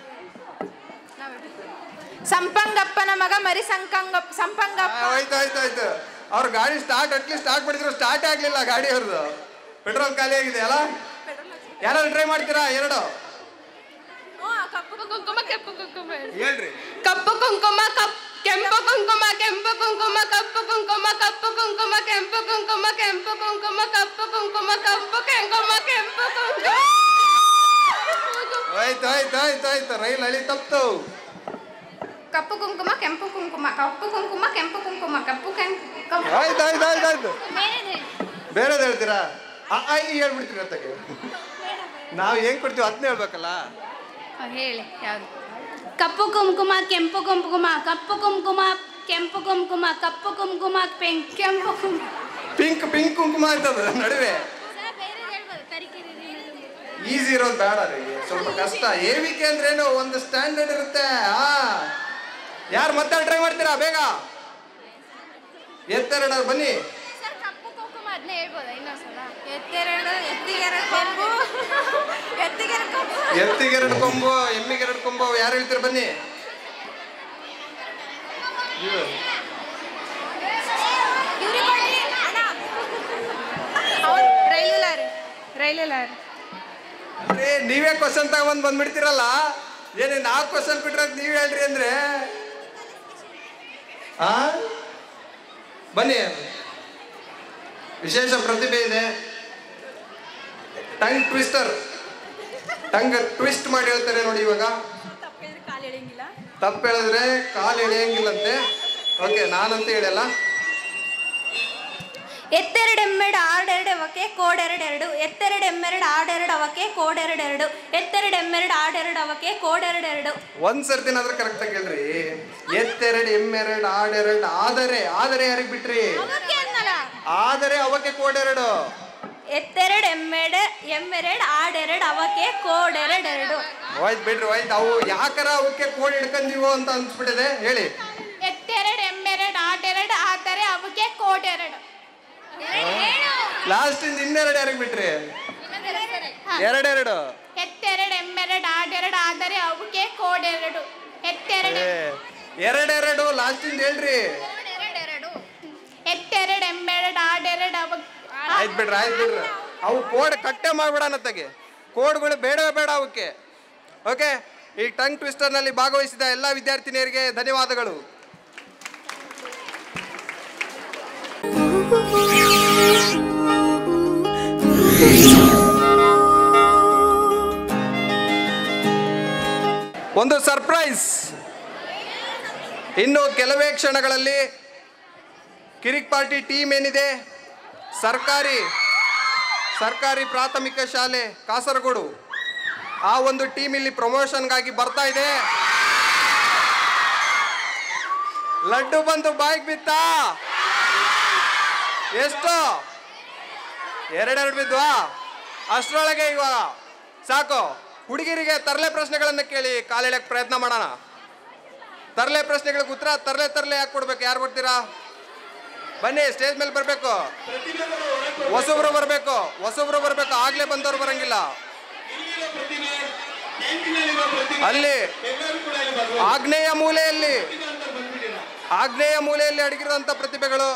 ಸಂಪಂಗಪ್ಪನ ಮಗ ಮರಿ ಸಂಕಂಗಪ್ಪ ಆ, ಸಂಪಂಗಪ್ಪ ಹೋಯ್ತು ಹೋಯ್ತು ಹೋಯ್ತು ಅವ್ರ ಗಾಡಿ ಸ್ಟಾರ್ಟ್ ಅಟ್ಲೀಸ್ಟ್ ಸ್ಟಾರ್ಟ್ ಮಾಡಿದ್ರು ಸ್ಟಾರ್ಟ್ ಆಗ್ಲಿಲ್ಲ ಗಾಡಿ ಅವ್ರದ್ದು ಪೆಟ್ರೋಲ್ ಖಾಲಿ ಆಗಿದೆ ಅಲ್ಲ ಯಾರು ಟ್ರೈ ಮಾಡ್ತೀರಾ ಎರಡು ಕಪ್ಪು ಕುಂಕುಮ ಕೆಂಪು ಕುಂಕುಮ ಹೇಳ್ರಿ ಕಪ್ಪು ಕುಂಕುಮ ಕಪ್ ಕೆಂಪು ಕುಂಕುಮ ಕೆಂಪು ಕುಂಕುಮ ಕಪ್ಪು ಕುಂಕುಮ ಕಪ್ಪು ಕುಂಕುಮ ಕೆಂಪು ಕುಂಕುಮ ಕೆಂಪು ಕುಂಕುಮ ಕಪ್ಪು ಕುಂಕುಮ ಕಪ್ಪು ಕುಂಕುಮ ಕೆಂಪು ಕುಂಕುಮ ಹೋಯ್ತು ಹೋಯ್ತು ಹೋಯ್ತು ಹೋಯ್ತು ರೈಲ್ ಹಳಿ ತಪ್ತು ಕಪ್ಪು ಕುಂಕುಮ ಕೆಂಪು ಕುಂಕುಮ ಕಪ್ಪು ಕುಂಕುಮ ಕೆಂಪು ಕುಂಕುಮ ಕಪ್ಪು ಕೆಂಪು ಆಯ್ತು ಆಯ್ತು ಆಯ್ತು ಆಯ್ತು ಬೇರೆದು ಹೇಳ್ತೀರಾ ಆ ಆ, ಈ ಹೇಳ್ಬಿಡ್ತೀರಿ ಅತ್ತಗೆ ನಾವು ಹೆಂಗ್ ಕೊಡ್ತೀವಿ ಅದನ್ನ ಹೇಳ್ಬೇಕಲ್ಲ ಹೇಳಿ ಯಾವುದು ಕಪ್ಪು ಕುಂಕುಮ ಕೆಂಪು ಕುಂಕುಮ ಕಪ್ಪು ಕುಂಕುಮ ಕೆಂಪು ಕುಂಕುಮ ಕಪ್ಪು ಕುಂಕುಮ ಪೆಂ ಕೆಂಪು ಕುಂಕುಮ ಪಿಂಕ್ ಪಿಂಕ್ ಕುಂಕುಮ ಆಯ್ತದ ನಡುವೆ ಈಸಿ ಇರೋದು ಬೇಡ ರೀ ಸ್ವಲ್ಪ ಕಷ್ಟ ಎ ವಿ ಕೆ ಅಂದ್ರೇನು ಒಂದು ಸ್ಟ್ಯಾಂಡರ್ಡ್ ಇರುತ್ತೆ ಆ ಯಾರು ಮತ್ತೆ ಟ್ರೈ ಮಾಡ್ತೀರಾ ಬೇಗ ಎತ್ತೆರಡ ಬನ್ನಿ ಸರ್ ಕಪ್ಪು ಕುಂಕುಮ ಅದನ್ನೇ ಹೇಳ್ಬೋದಾ ಇನ್ನೊಂದ್ಸಲ ಎತ್ತೆರಡು ಎತ್ತಿಗೆರಡು ಕೊಂಬು ಎತ್ತಿಗೆರಡು ಕೊಂಬು ಎತ್ತಿಗೆರಡು ಕೊಂಬು ಎಮ್ಮಿಗೆರಡು ಕೊಂಬು ಯಾರು ಹೇಳ್ತೀರ ಬನ್ನಿ ಇವ್ರು. ಇವ್ರಿಗೆ ಕೊಡ್ಲಿ ಅಣ್ಣ ರೈಲು ಲಾರಿ ರೈಲು ಲಾರಿ ಅಲ್ರಿ ನೀವೇ ಕ್ವಶನ್ ತಗೊಂಡ್ ಬಂದ್ಬಿಡ್ತೀರಲ್ಲ ಏನೇ ನಾಲ್ಕು ಕ್ವಶನ್ ಬಿಟ್ರೆ ನೀವ್ ಹೇಳ್ರಿ ಅಂದ್ರೆ ಆ ಬನ್ನಿ ವಿಶೇಷ ಪ್ರತಿಭೆ ಇದೆ ಟಂಗ್ ಟ್ವಿಸ್ಟರ್ ಟಂಗ್ ಟ್ವಿಸ್ಟ್ ಮಾಡಿ ಹೇಳ್ತಾರೆ ನೋಡಿ ಇವಾಗ ತಪ್ಪು ಹೇಳಿದ್ರೆ ಕಾಲು ಎಳೆಯಂಗಿಲ್ಲಂತೆ ಓಕೆ ನಾನಂತ ಹೇಳಲ್ಲ ಎತ್ತೆರಡು ಎಮ್ಮೆರಡು ಆರ್ಡೆರಡು ಅವಕ್ಕೆ ಕೋಡೆರಡು ಎರಡು ಎತ್ತೆರಡು ಎಮ್ಮೆರಡು ಆರ್ಡೆರಡು ಅವಕ್ಕೆ ಕೋಡೆರಡು ಎರಡು ಎತ್ತೆರಡು ಎಮ್ಮೆರಡು ಆರ್ಡೆರಡು ಅವಕ್ಕೆ ಕೋಡೆರಡು ಎರಡು ಒಂದ್ ಸರ್ತಿನಾದ್ರೂ ಕರೆಕ್ಟ್ ಆಗಿ ಹೇಳ್ರಿ ಎತ್ತೆರಡು ಎಮ್ಮೆರಡು ಆಡೆರಡು ಆದರೆ ಆದರೆ ಯಾರಿಗೆ ಬಿಟ್ರಿ ಆದರೆ ಅವಕ್ಕೆ ಕೋಡೆರಡು ಎತ್ತೆರಡು ಎಮ್ಮೆರಡು ಎಮ್ಮೆರಡು ಆರ್ಡೆರಡು ಅವಕ್ಕೆ ಕೋಡೆರಡು ಎರಡು ಹೋಯ್ತು ಬಿಡ್ರಿ ಹೋಯ್ತು ಅವು ಯಾಕರ ಅವಕ್ಕೆ ಕೋಡ್ ಹಿಡ್ಕಂದಿವೋ ಅಂತ ಅನ್ಸ್ಬಿಟ್ಟಿದೆ ಹೇಳಿ ಎತ್ತೆರಡು ಎಮ್ಮೆರಡು ಆಟೆರಡು ಆದರೆ ಅವಕ್ಕೆ ಕೋಟೆರಡು ಲಾಸ್ಟ್ ಇಂದ ಇನ್ನೆರಡು ಯಾರಿಗೆ ಬಿಟ್ರಿ ಎರಡೆರಡು ಎತ್ತೆರಡು ಎಮ್ಮೆರಡು ಆಟೆರಡು ಆದರೆ ಅವಕ್ಕೆ ಕೋಡೆರಡು ಎತ್ತೆರಡು ಏ, ಎರಡೆರಡು ಲಾಸ್ಟ್ ಇಂದ ಹೇಳ್ರಿ ಎತ್ತೆರಡು ಎಮ್ಮೆರಡು ಆಟೆರಡು ಅವ ಆಯ್ತು ಬಿಡ್ರಿ ಆಯ್ತು ಬಿಡ್ರಿ ಅವು ಕೋಡ್ ಕಟ್ಟೆ ಮಾಡ್ಬಿಡನತ್ತಾಗೆ ಕೋಡ್ಗಳು ಬೇಡವೇ ಬೇಡ ಅವಕ್ಕೆ ಓಕೆ ಈ ಟಂಗ್ ಟ್ವಿಸ್ಟರ್ನಲ್ಲಿ ಭಾಗವಹಿಸಿದ ಎಲ್ಲ ವಿದ್ಯಾರ್ಥಿನಿಯರಿಗೆ ಧನ್ಯವಾದಗಳು ಒಂದು ಸರ್ಪ್ರೈಸ್ ಇನ್ನು ಕೆಲವೇ ಕ್ಷಣಗಳಲ್ಲಿ ಕಿರಿಕ್ ಪಾರ್ಟಿ ಟೀಮ್ ಏನಿದೆ ಸರ್ಕಾರಿ ಸರ್ಕಾರಿ ಪ್ರಾಥಮಿಕ ಶಾಲೆ ಕಾಸರಗೋಡು ಆ ಒಂದು ಟೀಮ್ ಇಲ್ಲಿ ಪ್ರಮೋಷನ್ಗಾಗಿ ಬರ್ತಾ ಇದೆ ಲಡ್ಡು ಬಂದು ಬಾಯಿಗೆ ಬಿತ್ತಾ ಎಷ್ಟು ಎರಡೆರಡು ಬಿದ್ವಾ ಅಷ್ಟರೊಳಗೆ ಇವಾಗ ಸಾಕು ಹುಡುಗಿರಿಗೆ ತರಲೆ ಪ್ರಶ್ನೆಗಳನ್ನು ಕೇಳಿ ಕಾಲೆಳೆಯಕ್ಕೆ ಪ್ರಯತ್ನ ಮಾಡೋಣ ತರಲೆ ಪ್ರಶ್ನೆಗಳಿಗೆ ಉತ್ತರ ತರಲೆ ತರಲೆ ಯಾಕೆ ಕೊಡ್ಬೇಕು ಯಾರು ಕೊಡ್ತೀರಾ ಬನ್ನಿ ಸ್ಟೇಜ್ ಮೇಲೆ ಬರಬೇಕು ಹೊಸಬ್ರು ಬರಬೇಕು ಹೊಸಬ್ರು ಬರಬೇಕು ಆಗ್ಲೇ ಬಂದವ್ರು ಬರಂಗಿಲ್ಲ ಅಲ್ಲಿ ಆಗ್ನೇಯ ಮೂಲೆಯಲ್ಲಿ ಆಗ್ನೇಯ ಮೂಲೆಯಲ್ಲಿ ಅಡಗಿರುವಂತ ಪ್ರತಿಭೆಗಳು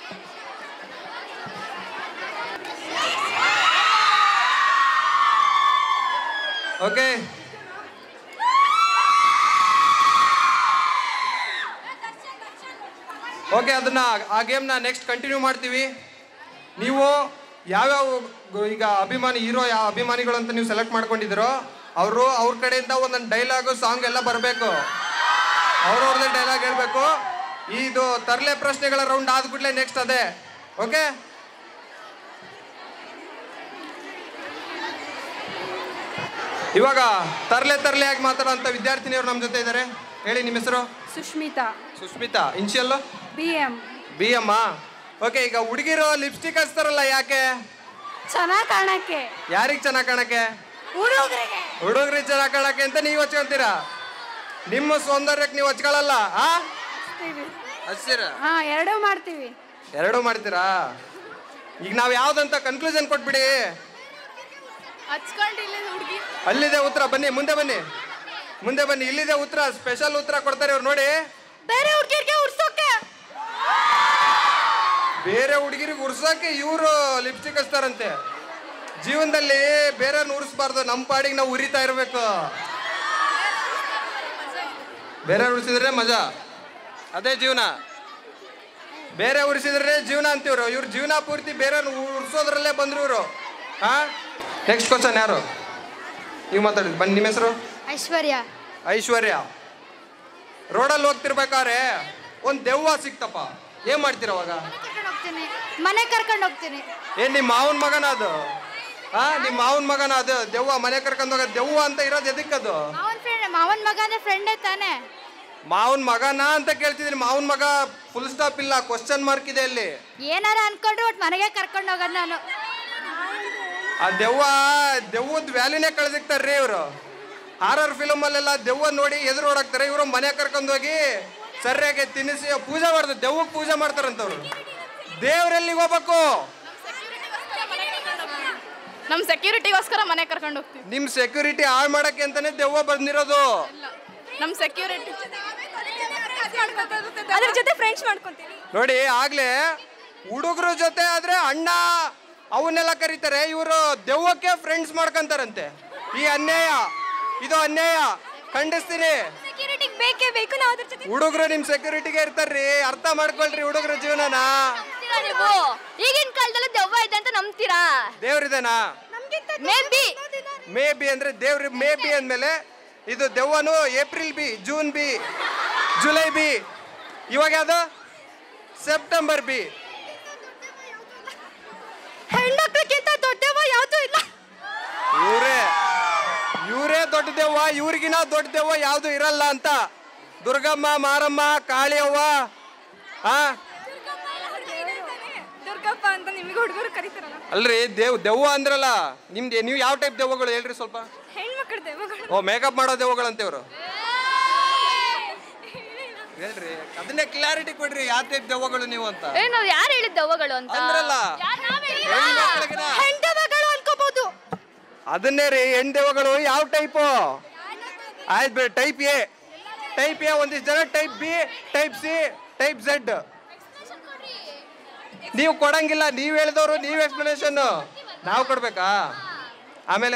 ಓಕೆ ಓಕೆ ಅದನ್ನ ಆ ಗೇಮ್ನ ನೆಕ್ಸ್ಟ್ ಕಂಟಿನ್ಯೂ ಮಾಡ್ತೀವಿ ನೀವು ಯಾವ್ಯಾವ ಗು- ಈಗ ಅಭಿಮಾನಿ ಹೀರೋ ಯಾವ ಅಭಿಮಾನಿಗಳು ಅಂತ ನೀವು ಸೆಲೆಕ್ಟ್ ಮಾಡ್ಕೊಂಡಿದ್ದೀರೋ ಅವರು ಅವ್ರ ಕಡೆಯಿಂದ ಒಂದೊಂದು ಡೈಲಾಗು ಸಾಂಗ್ ಎಲ್ಲ ಬರಬೇಕು ಅವ್ರವ್ರದ್ದೇ ಡೈಲಾಗ್ ಹೇಳ್ಬೇಕು ಇದು ತರಲೆ ಪ್ರಶ್ನೆಗಳ ರೌಂಡ್ ಆದ್ಬಿಟ್ಲೆ ನೆಕ್ಸ್ಟ್ ಅದೇ ಓಕೆ ಇವಾಗ ತರ್ಲೆ ತರ್ಲೆ ಆಗಿ ಮಾತಾಡುವಂತ ವಿದ್ಯಾರ್ಥಿನಿಯರು ನಮ್ಮ ಜೊತೆ ಇದ್ದಾರೆ ಹೇಳಿ ನಿಮ್ಮ ಹೆಸರು Sushmita Susmita initial B M B ಎಮ್ಮ ಓಕೆ ಈಗ ಹುಡುಗಿರು ಲಿಪ್ಸ್ಟಿಕ್ ಹಚ್ತಾರಲ್ಲ ಯಾಕೆ ಚೆನ್ನಾಗಿ ಕಾಣಕ್ಕೆ ಯಾರಿಗೆ ಚೆನ್ನಾಗಿ ಕಾಣಕ್ಕೆ ಹುಡುಗರಿಗೆ ಹುಡುಗ್ರಿಗೆ ಚೆನ್ನಾಗಿ ಕಾಣಕ್ಕೆ ಅಂತ ನೀವು ಹಚ್ಕೊಂತೀರಾ ನಿಮ್ಮ ಸೌಂದರ್ಯಕ್ಕೆ ನೀವು ಹಚ್ಕೊಳ್ಳಲ್ಲ ಆ ಹಚ್ತೀರ ಹಾ ಎರಡೂ ಮಾಡ್ತೀವಿ ಎರಡೂ ಮಾಡ್ತೀರಾ ಈಗ ನಾವು ಯಾವ್ದಂತ ಕನ್ಕ್ಲೂಷನ್ ಕೊಟ್ಬಿಡಿ ಹಚ್ಕೊಂಡಿಲ್ಲ ಹುಡುಗಿ ಅಲ್ಲಿದೆ ಉತ್ತರ ಬನ್ನಿ ಮುಂದೆ ಬನ್ನಿ ಮುಂದೆ ಬನ್ನಿ ಇಲ್ಲಿದೆ ಉತ್ತರ ಸ್ಪೆಷಲ್ ಉತ್ತರ ಕೊಡ್ತಾರೆ ಇವ್ರು ನೋಡಿ ಬೇರೆ ಹುಡುಗಿಯರಿಗೆ ಉಡ್ಸೋಕೆ ಬೇರೆ ಹುಡುಗಿರಿಗೆ ಉರ್ಸೋಕೆ ಇವರು ಲಿಪ್ಸ್ಟಿಕ್ ಹಚ್ತಾರಂತೆ ಜೀವನದಲ್ಲಿ ಬೇರೆಯವ್ರನ್ನ ಉರ್ಸ್ಬಾರ್ದು ನಮ್ಮ ಪಾಡಿಗೆ ನಾವು ಉರಿತಾ ಇರಬೇಕು ಬೇರೆ ಉರ್ಸಿದ್ರೆ ಮಜಾ ಅದೇ ಜೀವನ ಬೇರೆ ಉರ್ಸಿದ್ರೆ ಜೀವನ ಅಂತೀವ್ರು ಇವ್ರ ಜೀವನ ಪೂರ್ತಿ ಬೇರೆಯವ್ರನ್ನ ಉರ್ಸೋದ್ರಲ್ಲೇ ಬಂದ್ರು ಇವರು ಹಾ ನೆಕ್ಸ್ಟ್ ಕ್ವಶನ್ ಯಾರು ನೀವು ಮಾತಾಡಿದ್ ಬನ್ನಿ ನಿಮ್ಮ ಹೆಸರು ಐಶ್ವರ್ಯ ಐಶ್ವರ್ಯ ರೋಡಲ್ಲಿ ಹೋಗ್ತಿರ್ಬೇಕಾದ್ರೆ ಒಂದು ದೆವ್ವ ಸಿಕ್ತಪ್ಪ ಏನ್ ಮಾಡ್ತೀರ ಅವಾಗ ಕರ್ಕೊಂಡು ಹೋಗ್ತೀನಿ ಮನೆ ಕರ್ಕೊಂಡು ಹೋಗ್ತೀನಿ ಏನ್ ನಿಮ್ಮ ಮಾವನ್ ಮಗನ ಅದು ಹಾ ನಿಮ್ಮ ಮಾವನ್ ಮಗನ ಅದು ದೆವ್ವ ಮನೆ ಕರ್ಕೊಂಡು ಹೋಗೋದು ದೆವ್ವ ಅಂತ ಇರೋದು ಎದಕ್ಕದು ಮಾವನ್ ಫ್ರೆಂಡ್ ಮಾವನ್ ಮಗ ಅಂದ್ರೆ ಫ್ರೆಂಡೇ ತಾನೆ ಮಾವನ್ ಮಗನಾ ಅಂತ ಕೇಳ್ತಿದ್ದೀನಿ ಮಾವನ್ ಮಗ ಫುಲ್ ಸ್ಟಾಪ್ ಇಲ್ಲ ಕ್ವಶನ್ ಮಾರ್ಕ್ ಇದೆ ಅಲ್ಲಿ ಏನಾರ ಅನ್ಕೊಂಡ್ರೆ ಒಟ್ಟು ಮನೆಗೆ ಕರ್ಕೊಂಡು ಹೋಗೋದು ನಾನು ಆ ದೆವ್ವ ದೆವ್ವದ ವ್ಯಾಲಿನೇ ಕಳ್ದಿಕ್ತಾರ್ರಿ ಇವರು ಹಾರರ್ ಫಿಲಮ್ ಅಲ್ಲೆಲ್ಲ ದೆವ್ವ ನೋಡಿ ಎದುರು ಓಡಾಕ್ತಾರೆ ಇವರು ಮನೆ ಕರ್ಕೊಂಡು ಹೋಗಿ ಸರಿಯಾಗಿ ತಿನ್ನಿಸಿ ಪೂಜೆ ಮಾಡ್ತಾರೆ ದೆವ್ವಕ್ಕೆ ಪೂಜೆ ಮಾಡ್ತಾರಂತವ್ರು ದೇವ್ರೆಲ್ಲಿಗೆ ಹೋಗ್ಬೇಕು ನಮ್ಮ ಸೆಕ್ಯೂರಿಟಿಗೋಸ್ಕರ ಮನೆ ಕರ್ಕೊಂಡು ಹೋಗ್ತೀವಿ ನಿಮ್ ಸೆಕ್ಯೂರಿಟಿ ಹಾಳು ಮಾಡಕ್ಕೆ ಅಂತಾನೆ ದೆವ್ವ ಬಂದಿರೋದು ನಮ್ಮ ಸೆಕ್ಯೂರಿಟಿ ಅದ್ರ ಜೊತೆ ಫ್ರೆಂಡ್ಸ್ ಮಾಡ್ಕೊಂತೀವಿ ನೋಡಿ ಆಗ್ಲೇ ಹುಡುಗರ ಜೊತೆ ಆದ್ರೆ ಅಣ್ಣ ಅವನ್ನೆಲ್ಲ ಕರೀತಾರೆ ಇವರು ದೆವ್ವಕ್ಕೆ ಫ್ರೆಂಡ್ಸ್ ಮಾಡ್ಕೊಂತಾರಂತೆ ಈ ಅನ್ಯಾಯ ಇದು ಅನ್ಯಾಯ ಖಂಡಿಸ್ತೀನಿ ಸೆಕ್ಯೂರಿಟಿಗೆ ಬೇಕೇ ಬೇಕು ನಾವು ಅದ್ರ ಜೊತೆ ಹುಡುಗರು ನಿಮ್ ಸೆಕ್ಯೂರಿಟಿಗೆ ಇರ್ತಾರ್ರಿ ಅರ್ಥ ಮಾಡ್ಕೊಳ್ರಿ ಹುಡುಗರ ಜೀವನನ ನೀವು ಈಗಿನ ಕಾಲದಲ್ಲಿ ದೆವ್ವ ಇದೆ ಅಂತ ನಂಬ್ತೀರಾ ದೇವ್ರಿದೇನಾ ಮೇ ಬಿ ಮೇ ಬಿ ಅಂದ್ರೆ ದೇವ್ರ ಮೇ ಬಿ ಅಂದ್ಮೇಲೆ ಇದು ದೆವ್ವನು April be June be July be ಇವಾಗ ಯಾವ್ದು ಸೆಪ್ಟೆಂಬರ್ ಬಿ ಹೆಣ್ಮಕ್ಳಿಗಿಂತ ದೊಡ್ಡವ ಯಾವ್ದು ಇಲ್ಲ ಇವರೇ ಇವರೇ ದೊಡ್ಡ ದೆವ್ವ ಇವ್ರಿಗಿನ ದೊಡ್ಡ ದೆವ್ವ ಯಾವುದು ಇರಲ್ಲ ಅಂತ ದುರ್ಗಮ್ಮ ಮಾರಮ್ಮ ಕಾಳಿಯವ್ವ ಹಾ ದುರ್ಗಪ್ಪ ಅಂತ ನಿಮಗೆ ಹುಡುಗರು ಕರೀತಾರಲ್ಲ ಅಲ್ರಿ ದೇವ್ ದೆವ್ವ ಅಂದ್ರಲ್ಲ ನಿಮ್ದು ನೀವು ಯಾವ ಟೈಪ್ ದೆವ್ವಗಳು ಹೇಳ್ರಿ ಸ್ವಲ್ಪ ಹೆಣ್ಮಕ್ಳ ದೆವ್ವಗಳು ಓ ಮೇಕಪ್ ಮಾಡೋ ದೆವ್ವಗಳಂತೆ ಇವರು ಹೇಳ್ರಿ ಅದನ್ನೇ ಕ್ಲಾರಿಟಿ ಕೊಡ್ರಿ ಯಾವ ಟೈಪ್ ದೆವ್ವಗಳು ನೀವು ಅಂತ ಏ ನಾವ್ ಯಾರು ಹೇಳಿದ್ ದೆವ್ವಗಳು ಅಂತ ಅಂದ್ರಲ್ಲ ಯಾರ್ ನಾವ್ ಹೇಳಿದ್ವಾ? ಹೆಣ್ಮಕ್ಳಿಗಿನ ಹೆಂಡವಗಳು ಅನ್ಕೋಬಹುದು ಅದನ್ನೇ ರೀ ಹೆಣ್ ದೆವ್ವಗಳು ಯಾವ ಟೈಪು ಆಯ್ತು ಬಿಡಿ ಟೈಪ್ ಎ ಟೈಪ್ ಎ ಒಂದಿಷ್ಟು ಜನ type B type C type Z ನೀವು ಕೊಡಂಗಿಲ್ಲ ನೀವು ಹೇಳಿದವರು ನೀವು ಎಕ್ಸ್ಪ್ಲನೇಷನ್ ನಾವು ಕೊಡ್ಬೇಕಾ ಆಮೇಲೆ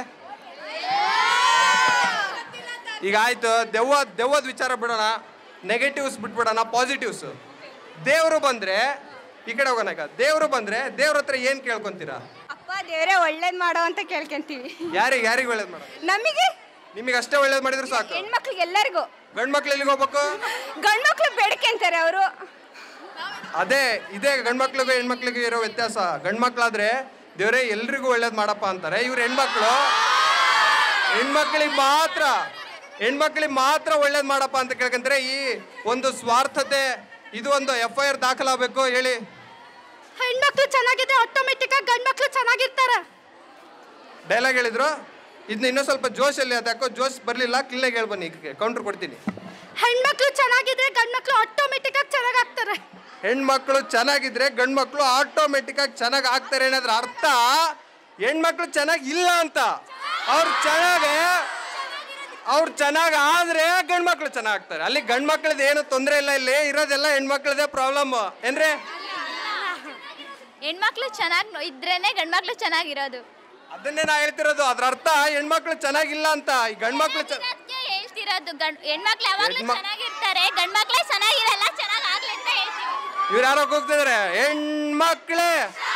ಈಗ ಆಯ್ತು ದೆವ್ವ ದೆವ್ವದ ವಿಚಾರ ಬಿಡೋಣ ನೆಗೆಟಿವ್ಸ್ ಬಿಟ್ಬಿಡೋಣ ಪಾಸಿಟಿವ್ಸ್ ದೇವರು ಬಂದ್ರೆ ಈ ಕಡೆ ಹೋಗೋಣ ಈಗ ದೇವರು ಬಂದ್ರೆ ದೇವ್ರ ಹತ್ರ ಏನ್ ಕೇಳ್ಕೊಂತೀರಾ ಅಪ್ಪ ದೇವರೇ ಒಳ್ಳೇದ್ ಮಾಡೋ ಅಂತ ಕೇಳ್ಕೊಂತೀವಿ ಯಾರಿಗೆ ಯಾರಿಗೆ ಒಳ್ಳೇದು ಮಾಡೋದು ನಮಗೆ ನಿಮಗೆ ಅಷ್ಟೇ ಒಳ್ಳೇದು ಮಾಡಿದ್ರೆ ಸಾಕು ಹೆಣ್ಮಕ್ಳಿಗೆ ಎಲ್ಲರಿಗೂ ಗಂಡ್ ಮಕ್ಳು ಎಲ್ಲಿಗೆ ಹೋಗ್ಬೇಕು ಗಂಡ್ಮಕ್ಳು ಬೇಡ್ಕೊಂತಾರೆ ಅವರು ಅದೇ ಇದೇ ಗಂಡ್ ಮಕ್ಳಿಗೂ ಹೆಣ್ಮಕ್ಳಿಗೂ ಇರೋ ವ್ಯತ್ಯಾಸ ಗಂಡ್ ಮಕ್ಳಾದ್ರೆ ದೇವ್ರೇ ಎಲ್ರಿಗೂ ಒಳ್ಳೇದು ಮಾಡಪ್ಪ ಅಂತಾರೆ ಇವ್ರು ಹೆಣ್ಮಕ್ಳು ಹೆಣ್ಮಕ್ಳಿಗೆ ಮಾತ್ರ ಹೆಣ್ಮಕ್ಳಿಗೆ ಮಾತ್ರ ಒಳ್ಳೇದು ಮಾಡಪ್ಪ ಅಂತ ಕೇಳ್ಕೊಂತಾರೆ ಈ ಒಂದು ಸ್ವಾರ್ಥತೆ ಇದು ಒಂದು ಎಫ್ ಐ ಆರ್ ದಾಖಲಾಗಬೇಕು ಹೇಳಿ ಹೆಣ್ಮಕ್ಳು ಚೆನ್ನಾಗಿದ್ರೆ ಆಟೋಮೆಟಿಕ್ ಆಗಿ ಗಂಡ್ಮಕ್ಳು ಚೆನ್ನಾಗಿರ್ತಾರೆ ಡೈಲಾಗ್ ಹೇಳಿದ್ರು ಇದನ್ನ ಇನ್ನೂ ಸ್ವಲ್ಪ ಜೋಶಲ್ಲಿ ಅದು ಯಾಕೋ ಜೋಶ್ ಬರಲಿಲ್ಲ ಕ್ಲೀನಾಗಿ ಹೇಳಿ ಬನ್ನಿ ಕೌಂಟ್ರ್ ಕೊಡ್ತೀನಿ ಹೆಣ್ಮಕ್ಳು ಚೆನ್ನಾಗಿದ್ರೆ ಗಂಡ್ಮಕ್ಳು ಆಟೋಮೆಟಿಕ್ ಆಗಿ ಚೆನ್ನಾಗಾಗ್ತಾರೆ ಹೆಣ್ಮಕ್ಳು ಚೆನ್ನಾಗಿದ್ರೆ ಗಂಡ್ ಮಕ್ಳು ಆಟೋಮೆಟಿಕ್ ಆಗಿ ಚೆನ್ನಾಗಿ ಆಗ್ತಾರೆ ಅನ್ನೋದ್ರ ಅರ್ಥ ಹೆಣ್ಮಕ್ಳು ಚೆನ್ನಾಗಿ ಇಲ್ಲ ಅಂತ ಅವ್ರು ಚೆನ್ನಾಗಿ ಅವ್ರು ಚೆನ್ನಾಗಿ ಆದ್ರೆ ಗಂಡ್ ಮಕ್ಳು ಚೆನ್ನಾಗಿ ಆಗ್ತಾರೆ ಅಲ್ಲಿ ಗಂಡ್ ಮಕ್ಳದ್ದು ಏನು ತೊಂದರೆ ಇಲ್ಲ ಇಲ್ಲಿ ಇರೋದೆಲ್ಲ ಹೆಣ್ಮಕ್ಳದೇ ಪ್ರಾಬ್ಲಮ್ ಏನ್ರಿ ಹೆಣ್ಮಕ್ಳು ಚೆನ್ನಾಗಿ ಇದ್ರೇನೆ ಗಂಡ್ಮಕ್ಳು ಚೆನ್ನಾಗಿರೋದು ಅದನ್ನೇ ನಾ ಹೇಳ್ತಿರೋದು ಅದ್ರ ಅರ್ಥ ಹೆಣ್ಮಕ್ಳು ಚೆನ್ನಾಗಿಲ್ಲ ಅಂತ ಈ ಗಂಡ್ ಮಕ್ಳು ಚ- ಅದಕ್ಕೆ ಹೇಳ್ತಿರೋದು ಗಂಡ್ ಹೆಣ್ಮಕ್ಳು ಯಾವಾಗ್ಲೂ ಹೆಣ್ಮಕ್- ಚೆನ್ನಾಗಿರ್ತಾರೆ ಗಂಡ್ಮಕ್ಳೇ ಚೆನ್ನಾಗಿರಲ್ಲ ಚೆನ್ನಾಗಾಗ್ಲಿ ಅಂತ ಹೇಳ್ತೀವಿ ಇವ್ರು ಯಾರೋ ಹೋಗ್ತಿದಾರೆ ಹೆಣ್ಮಕ್ಳೇ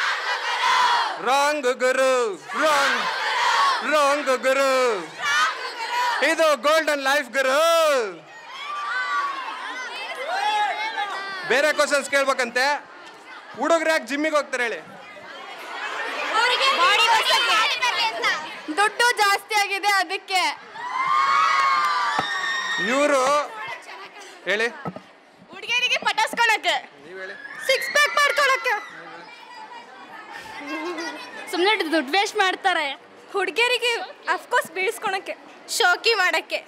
ರಾಂಗ್ ಗುರು ರಾಂಗ್ ರಾಂಗ್ ಗುರು ಇದು ಗೋಲ್ಡನ್ ಲೈಫ್ ಗುರು ಬೇರೆ ಕ್ವಶನ್ಸ್ ಕೇಳ್ಬೇಕಂತೆ ಹುಡುಗರು ಯಾಕೆ ಜಿಮ್ಮಿಗೆ ಹೋಗ್ತಾರೆ ಹೇಳಿ ದುಡ್ಡು ಜಾಸ್ತಿ ಆಗಿದೆ ಅದಕ್ಕೆ ಇವರು ಹೇಳಿ ಹುಡುಗಿಯರಿಗೆ ಪಟಾಸ್ಕೊಳಕ್ಕೆ ನೀವು ಹೇಳಿ ಸಿಕ್ಸ್ ಪ್ಯಾಕ್ ಮಾಡ್ಕೊಳಕ್ಕೆ ಸುಮ್ಮನೆ ದುಡ್ಡು ವೇಸ್ಟ್ ಮಾಡ್ತಾರೆ ಹುಡುಗಿಯರಿಗೆ ಅಫ್ಕೋರ್ಸ್ ಬೀಳಿಸ್ಕೊಳಕ್ಕೆ ಶೋಕಿ ಮಾಡಕ್ಕೆ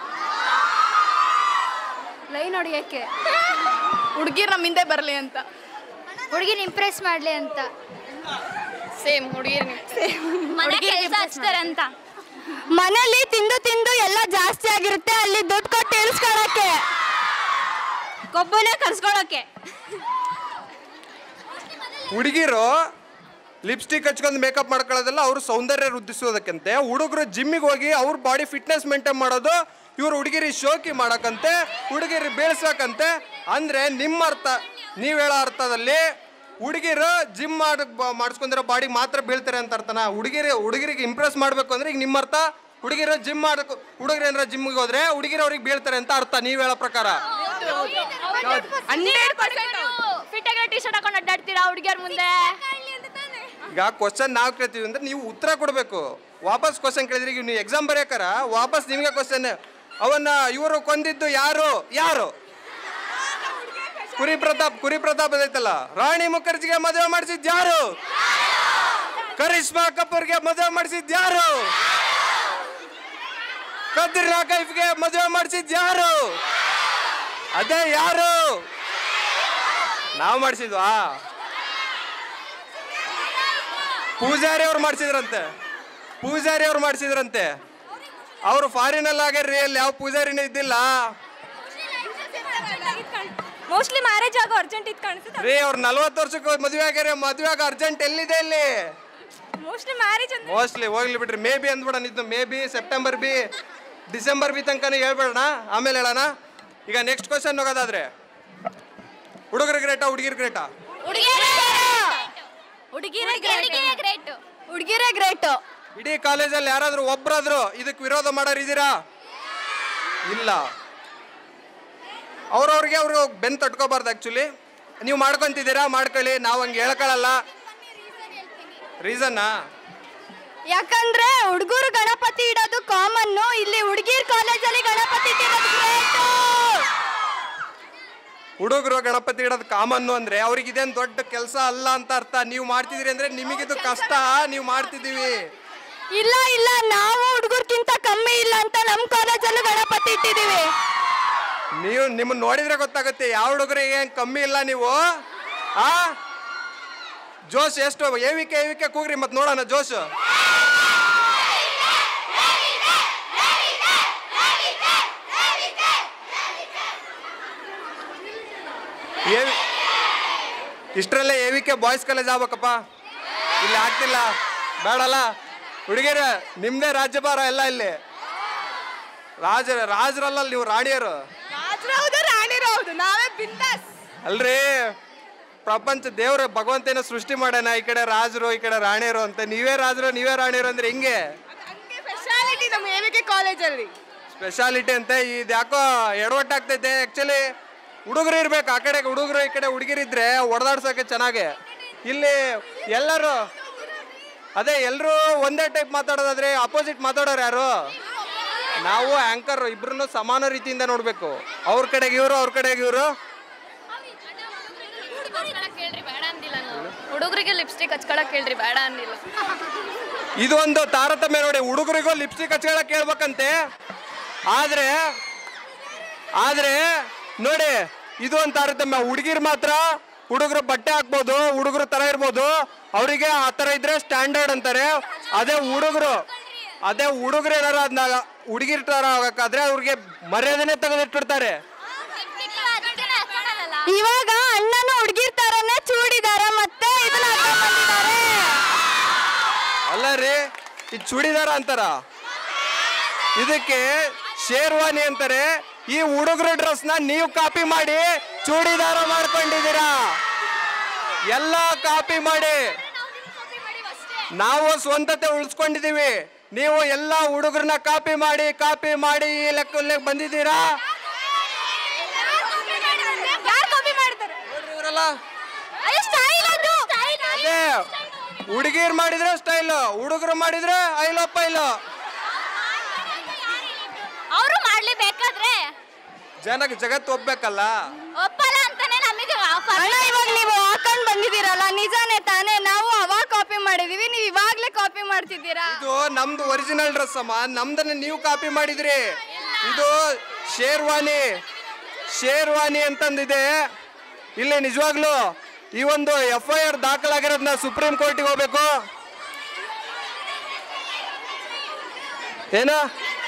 ಲೈನ್ ಹೊಡಿಯಕ್ಕೆ ಹುಡುಗಿರ್ ನಮ್ಮ ಹಿಂದೆ ಬರಲಿ ಅಂತ ಹುಡುಗಿನ ಇಂಪ್ರೆಸ್ ಮಾಡಲಿ ಅಂತ ಸೇಮ್ ಹುಡುಗಿರ್ ಮನೆ ಕೆಲಸ ಹಚ್ತಾರೆ ಅಂತ ಮನೇಲಿ ತಿಂದು ತಿಂದು ಎಲ್ಲ ಜಾಸ್ತಿ ಆಗಿರುತ್ತೆ ಅಲ್ಲಿ ದುಡ್ಡು ಕೊಟ್ಟು ಇಳಿಸ್ಕೊಳಕ್ಕೆ ಕೊಬ್ಬನ ಕರ್ಸ್ಕೊಳಕ್ಕೆ ಹುಡುಗಿರು ಲಿಪ್ಸ್ಟಿಕ್ ಹಚ್ಕೊಂಡು ಮೇಕಪ್ ಮಾಡ್ಕೊಳ್ಳೋದೆಲ್ಲ ಅವ್ರ ಸೌಂದರ್ಯ ವೃದ್ಧಿಸೋದಕ್ಕಂತೆ ಹುಡುಗರು ಜಿಮ್ಮಿಗೆ ಹೋಗಿ ಅವ್ರ ಬಾಡಿ ಫಿಟ್ನೆಸ್ ಮೇಂಟೈನ್ ಮಾಡೋದು ಇವ್ರು ಹುಡುಗಿರಿ ಶೋಕಿ ಮಾಡಕ್ಕಂತೆ ಹುಡುಗಿರಿ ಬೇಳ್ಸಕ್ಕಂತೆ ಅಂದ್ರೆ ನಿಮ್ಮ ಅರ್ಥ ನೀವು ಹೇಳೋ ಅರ್ಥದಲ್ಲಿ ಹುಡುಗಿರು ಜಿಮ್ ಮಾಡ್ ಮಾಡಿಸ್ಕೊಂಡಿರೋ ಬಾಡಿ ಮಾತ್ರ ಬೀಳ್ತಾರೆ ಅಂತ ಅರ್ಥನ ಹುಡುಗಿರಿ ಹುಡುಗಿರಿಗೆ ಇಂಪ್ರೆಸ್ ಮಾಡಬೇಕು ಅಂದ್ರೆ ಈಗ ನಿಮ್ಮ ಅರ್ಥ ಹುಡುಗಿರು ಜಿಮ್ ಮಾಡಕ್ಕೆ ಹುಡುಗರು ಏನಾರ ಜಿಮ್ಗೆ ಹೋದ್ರೆ ಹುಡುಗಿರು ಅವ್ರಿಗೆ ಬೀಳ್ತಾರೆ ಅಂತ ಅರ್ಥ ನೀವು ಹೇಳೋ ಪ್ರಕಾರ ಹಂಡ್ರೆಡ್ ಪರ್ಸೆಂಟ್ ಫಿಟ್ ಆಗಿರೋ ಟಿ ಶರ್ಟ್ ಹಾಕೊಂಡು ಅಡ್ಡಾಡ್ತೀರಾ ಹುಡುಗಿಯರ್ ಮುಂದೆ ಈಗ ಕ್ವಶನ್ ನಾವು ಕೇಳ್ತೀವಿ ಅಂದ್ರೆ ನೀವು ಉತ್ತರ ಕೊಡಬೇಕು ವಾಪಸ್ ಕ್ವಶನ್ ಕೇಳಿದ್ರೆ ಈಗ ನೀವು ಎಕ್ಸಾಮ್ ಬರೆಯಕಾರ ವಾಪಸ್ ನಿಮಗೆ ಕ್ವಶನ್ ಅವನ್ನ ಇವರು ಕೊಂದಿದ್ದು ಯಾರು ಯಾರು ಕುರಿ ಪ್ರತಾಪ್ ಕುರಿ ಪ್ರತಾಪ್ ಅದೈತಲ್ಲ ರಾಣಿ ಮುಖರ್ಜಿಗೆ ಮದುವೆ ಮಾಡಿಸಿದ್ ಯಾರು ಕರಿಷ್ಮಾ ಕಪೂರ್ಗೆ ಮದುವೆ ಮಾಡಿಸಿದ್ ಯಾರು ಕದ್ರಿನಾ ಕೈಫ್ಗೆ ಮದುವೆ ಮಾಡಿಸಿದ್ ಯಾರು ಅದೇ ಯಾರು ನಾವು ಮಾಡಿಸಿದ್ವಾ ಪೂಜಾರಿ ಅವ್ರು ಮಾಡಿಸಿದ್ರಂತೆ ಪೂಜಾರಿ ಅವ್ರು ಮಾಡಿಸಿದ್ರಂತೆ ಅವರು ಫಾರಿನಲ್ಲಿ ಆಗ್ಯಾರ್ರಿ ಅಲ್ಲಿ ಯಾವ ಪೂಜಾರಿನೇ ಇದ್ದಿಲ್ಲ ಮೋಸ್ಟ್ಲಿ ಮ್ಯಾರೇಜ್ ಆಗೋ ಅರ್ಜೆಂಟ್ ಇತ್ತು ಕಾಣಿಸುತ್ತೆ ರೀ ಅವ್ರು ನಲ್ವತ್ತು ವರ್ಷಕ್ಕೆ ಮದುವೆ ಆಗ್ಯಾರ ಮದುವೆ ಆಗ ಅರ್ಜೆಂಟ್ ಎಲ್ಲಿದೆ ಇಲ್ಲಿ ಮೋಸ್ಟ್ಲಿ ಮ್ಯಾರೇಜ್ ಅಂದ್ರೆ ಮೋಸ್ಟ್ಲಿ ಹೋಗ್ಲಿ ಬಿಡ್ರಿ ಮೇ ಬಿ ಅಂದ್ಬಿಡೋಣ ಇದ್ದು maybe September be December be ತನಕ ಹೇಳ್ಬೇಡಣ ಆಮೇಲೆ ಹೇಳೋಣ ಈಗ ನೆಕ್ಸ್ಟ್ ಕ್ವಶನ್ ಹೋಗೋದಾದ್ರೆ ಹುಡುಗರ ಗ್ರೇಟಾ ಹುಡುಗಿರ್ ಗ್ರೇಟಾ ಹುಡುಗಿರೇ ಗ್ರೇಟ್ ಹುಡುಗಿರೇ ಗ್ರೇಟು ಇಡೀ ಕಾಲೇಜಲ್ಲಿ ಯಾರಾದ್ರೂ ಒಬ್ರಾದ್ರು ಇದಕ್ಕೆ ವಿರೋಧ ಮಾಡೋರು ಇದ್ದೀರಾ ಇಲ್ಲ ಅವ್ರವ್ರಿಗೆ ಅವರು ಬೆನ್ ತಟ್ಕೋಬಾರ್ದು ಆ್ಯಕ್ಚುಲಿ ನೀವು ಮಾಡ್ಕೊಂತಿದ್ದೀರಾ ಮಾಡ್ಕೊಳ್ಳಿ ನಾವು ಹಂಗೆ ಹೇಳ್ಕೊಳ್ಳಲ್ಲ ರೀಸನ್ನಾ ಯಾಕಂದ್ರೆ ಹುಡುಗರು ಗಣಪತಿ ಇಡೋದು ಕಾಮನ್ನು ಇಲ್ಲಿ ಹುಡುಗಿರ್ ಕಾಲೇಜಲ್ಲಿ ಗಣಪತಿ ಇಟ್ಟಿರೋದು ಗ್ರೇಟು ಹುಡುಗರು ಗಣಪತಿ ಇಡೋದು ಕಾಮನ್ನು ಅಂದ್ರೆ ಅವ್ರಿಗೆ ಇದೇನು ದೊಡ್ಡ ಕೆಲಸ ಅಲ್ಲ ಅಂತ ಅರ್ಥ ನೀವು ಮಾಡ್ತಿದ್ದೀರಿ ಅಂದ್ರೆ ನಿಮಗಿದು ಕಷ್ಟ ನೀವು ಮಾಡ್ತಿದ್ದೀವಿ ಇಲ್ಲ ಇಲ್ಲ ನಾವು ಹುಡುಗರ್ಕಿಂತ ಕಮ್ಮಿ ಇಲ್ಲ ಅಂತ ನಮ್ಮ ಕಾಲೇಜಲ್ಲೂ ಗಣಪತಿ ಇಟ್ಟಿದೀವಿ ನೀವು ನಿಮ್ಮನ್ನ ನೋಡಿದ್ರೆ ಗೊತ್ತಾಗುತ್ತೆ ಯಾವ ಹುಡುಗರಿಗೆ ಏನ್ ಕಮ್ಮಿ ಇಲ್ಲ ನೀವು ಆ ಜೋಶ್ ಎಷ್ಟು ಏವಿಕೆ ಏವಿಕೆ ಕೂಗ್ರಿ ಮತ್ತೆ ನೋಡೋಣ ಜೋಶ್ ಏವಿ ಇಷ್ಟರಲ್ಲೇ ಏವಿಕೆ ಬಾಯ್ಸ್ ಕಾಲೇಜ್ ಆಗ್ಬೇಕಪ್ಪ ಇಲ್ಲಿ ಆಗ್ತಿಲ್ಲ ಬೇಡಲ್ಲ ಹುಡುಗಿಯರ ನಿಮ್ದೇ ರಾಜ್ಯಭಾರ ಎಲ್ಲ ಇಲ್ಲಿ ರಾಜ ರಾಜರಲ್ಲ ನೀವು ರಾಣಿಯರು ಹೌದು ರಾಣಿರೌದು ನಾವೇ ಬಿಂದಾಸ್ ಅಲ್ರಿ ಪ್ರಪಂಚ ದೇವ್ರ ಭಗವಂತನ ಸೃಷ್ಟಿ ಮಾಡ್ಯಾನ ಈ ಕಡೆ ರಾಜರು ಈ ಕಡೆ ರಾಣಿಯರು ಅಂತ ನೀವೇ ರಾಜರು ನೀವೇ ರಾಣಿಯರು ಅಂದ್ರೆ ಹೆಂಗೆ ಸ್ಪೆಷಾಲಿಟಿ ನಮ್ಮ ಎವಿಕೆ ಕಾಲೇಜಲ್ಲಿ ಸ್ಪೆಷಾಲಿಟಿ ಅಂತ ಇದು ಯಾಕೋ ಎಡವಟ್ಟಾಗ್ತೈತೆ ಆ್ಯಕ್ಚುಲಿ ಹುಡುಗರು ಇರ್ಬೇಕು ಆ ಕಡೆ ಹುಡುಗರು ಈ ಕಡೆ ಹುಡುಗಿರಿದ್ರೆ ಹೊಡೆದಾಡ್ಸೋಕೆ ಚೆನ್ನಾಗೆ ಇಲ್ಲಿ ಎಲ್ಲರೂ ಅದೇ ಎಲ್ಲರೂ ಒಂದೇ ಟೈಪ್ ಮಾತಾಡೋದಾದ್ರೆ ಅಪೋಸಿಟ್ ಮಾತಾಡೋರು ಯಾರು ನಾವು ಆಂಕರ್ ಇಬ್ರು ಸಮಾನ ರೀತಿಯಿಂದ ನೋಡಬೇಕು ಅವ್ರ ಕಡೆಗೆ ಇವರು ಅವ್ರ ಕಡೆಗೆ ಇವರು ಕೇಳ್ರಿ ಬೇಡ ಅಂದಿಲ್ಲ ನಾವು ಹುಡುಗರಿಗೆ ಲಿಪ್ಸ್ಟಿಕ್ ಹಚ್ಕೊಳಕ್ ಕೇಳ್ರಿ ಬೇಡ ಅಂದಿಲ್ಲ ಇದು ಒಂದು ತಾರತಮ್ಯ ನೋಡಿ ಹುಡುಗರಿಗೂ ಲಿಪ್ಸ್ಟಿಕ್ ಹಚ್ಕೊಳಕ್ ಕೇಳ್ಬೇಕಂತೆ ಆದ್ರೆ ಆದ್ರೆ ನೋಡಿ ಇದು ಒಂದು ತಾರತಮ್ಯ ಹುಡುಗಿರ್ ಮಾತ್ರ ಹುಡುಗರು ಬಟ್ಟೆ ಹಾಕ್ಬೋದು ಹುಡುಗರು ತರ ಇರ್ಬೋದು ಅವರಿಗೆ ಆ ತರ ಇದ್ರೆ ಸ್ಟ್ಯಾಂಡರ್ಡ್ ಅಂತಾರೆ ಅದೇ ಹುಡುಗರು ಅದೇ ಹುಡುಗರು ಏನಾರ ಅದನ್ನ ಹುಡುಗಿರ್ ತರ ಆಗಕ್ಕಾದ್ರೆ ಅವ್ರಿಗೆ ಮರ್ಯಾದೆನೆ ತೆಗೆದಿಟ್ಟಿರ್ತಾರೆ ಇವಾಗ ಅಣ್ಣನು ಹುಡುಗಿರ್ ತರನೇ ಚೂಡಿದಾರ ಮತ್ತೆ ಇದನ್ನ ಹಾಕೊಂಡ್ ಬಂದಿದ್ದಾರೆ ಅಲ್ಲ ರೀ ಇದು ಚೂಡಿದಾರ ಅಂತಾರ ಇದಕ್ಕೆ ಶೇರ್ವಾನಿ ಅಂತಾರೆ ಈ ಹುಡುಗರ ಡ್ರೆಸ್ನ ನೀವು ಕಾಪಿ ಮಾಡಿ ಚೂಡಿದಾರ ಮಾಡ್ಕೊಂಡಿದ್ದೀರಾ ಎಲ್ಲ ಕಾಪಿ ಮಾಡಿ ನಾವು ಸ್ವಂತತೆ ಉಳಿಸ್ಕೊಂಡಿದೀವಿ ನೀವು ಎಲ್ಲ ಹುಡುಗರನ್ನ ಕಾಪಿ ಮಾಡಿ ಕಾಪಿ ಮಾಡಿ ಈ ಲೆಕ್ಕ ಬಂದಿದ್ದೀರಾ ಯಾರು ಕಾಪಿ ಮಾಡ್ತಾರೆ ನೋಡ್ರಿ ಇವರೆಲ್ಲ ಸ್ಟೈಲ್ ಅದು ಅದೇ ಹುಡುಗಿರ್ ಮಾಡಿದ್ರೆ ಸ್ಟೈಲ್ ಹುಡುಗರು ಮಾಡಿದ್ರೆ ಐಲೋ ಪೈಲೋ ಅವರು ಮಾಡ್ಲೇಬೇಕಾದ್ರೆ ಜನಕ್ಕೆ ಜಗತ್ತು ಒಪ್ಬೇಕಲ್ಲ ಒಪ್ಪಲ್ಲ ಅಂತಾನೆ ನಮಗೆ ಅಣ್ಣ ಇವಾಗ ನೀವು ಹಾಕೊಂಡ್ ಬಂದಿದ್ದೀರಲ್ಲ ನಿಜಾನೇ ತಾನೇ ನಾವು ಅವಾಗ ಕಾಪಿ ಮಾಡಿದೀವಿ ನೀವು ಇವಾಗ್ಲೇ ಕಾಪಿ ಮಾಡ್ತಿದ್ದೀರಾ ಇದು ನಮ್ದು ಒರಿಜಿನಲ್ ಡ್ರೆಸ್ ಅಮ್ಮ ನಮ್ದನ್ನ ನೀವು ಕಾಪಿ ಮಾಡಿದ್ರಿ ಇದು ಶೇರ್ವಾನಿ ಶೇರ್ವಾನಿ ಅಂತಂದಿದೆ ಇಲ್ಲಿ ನಿಜವಾಗ್ಲು ಈ ಒಂದು ಎಫ್ ಐ ಆರ್ ದಾಖಲಾಗಿರೋದನ್ನ ಸುಪ್ರೀಂ ಕೋರ್ಟಿಗೆ ಹೋಗ್ಬೇಕು ಏನ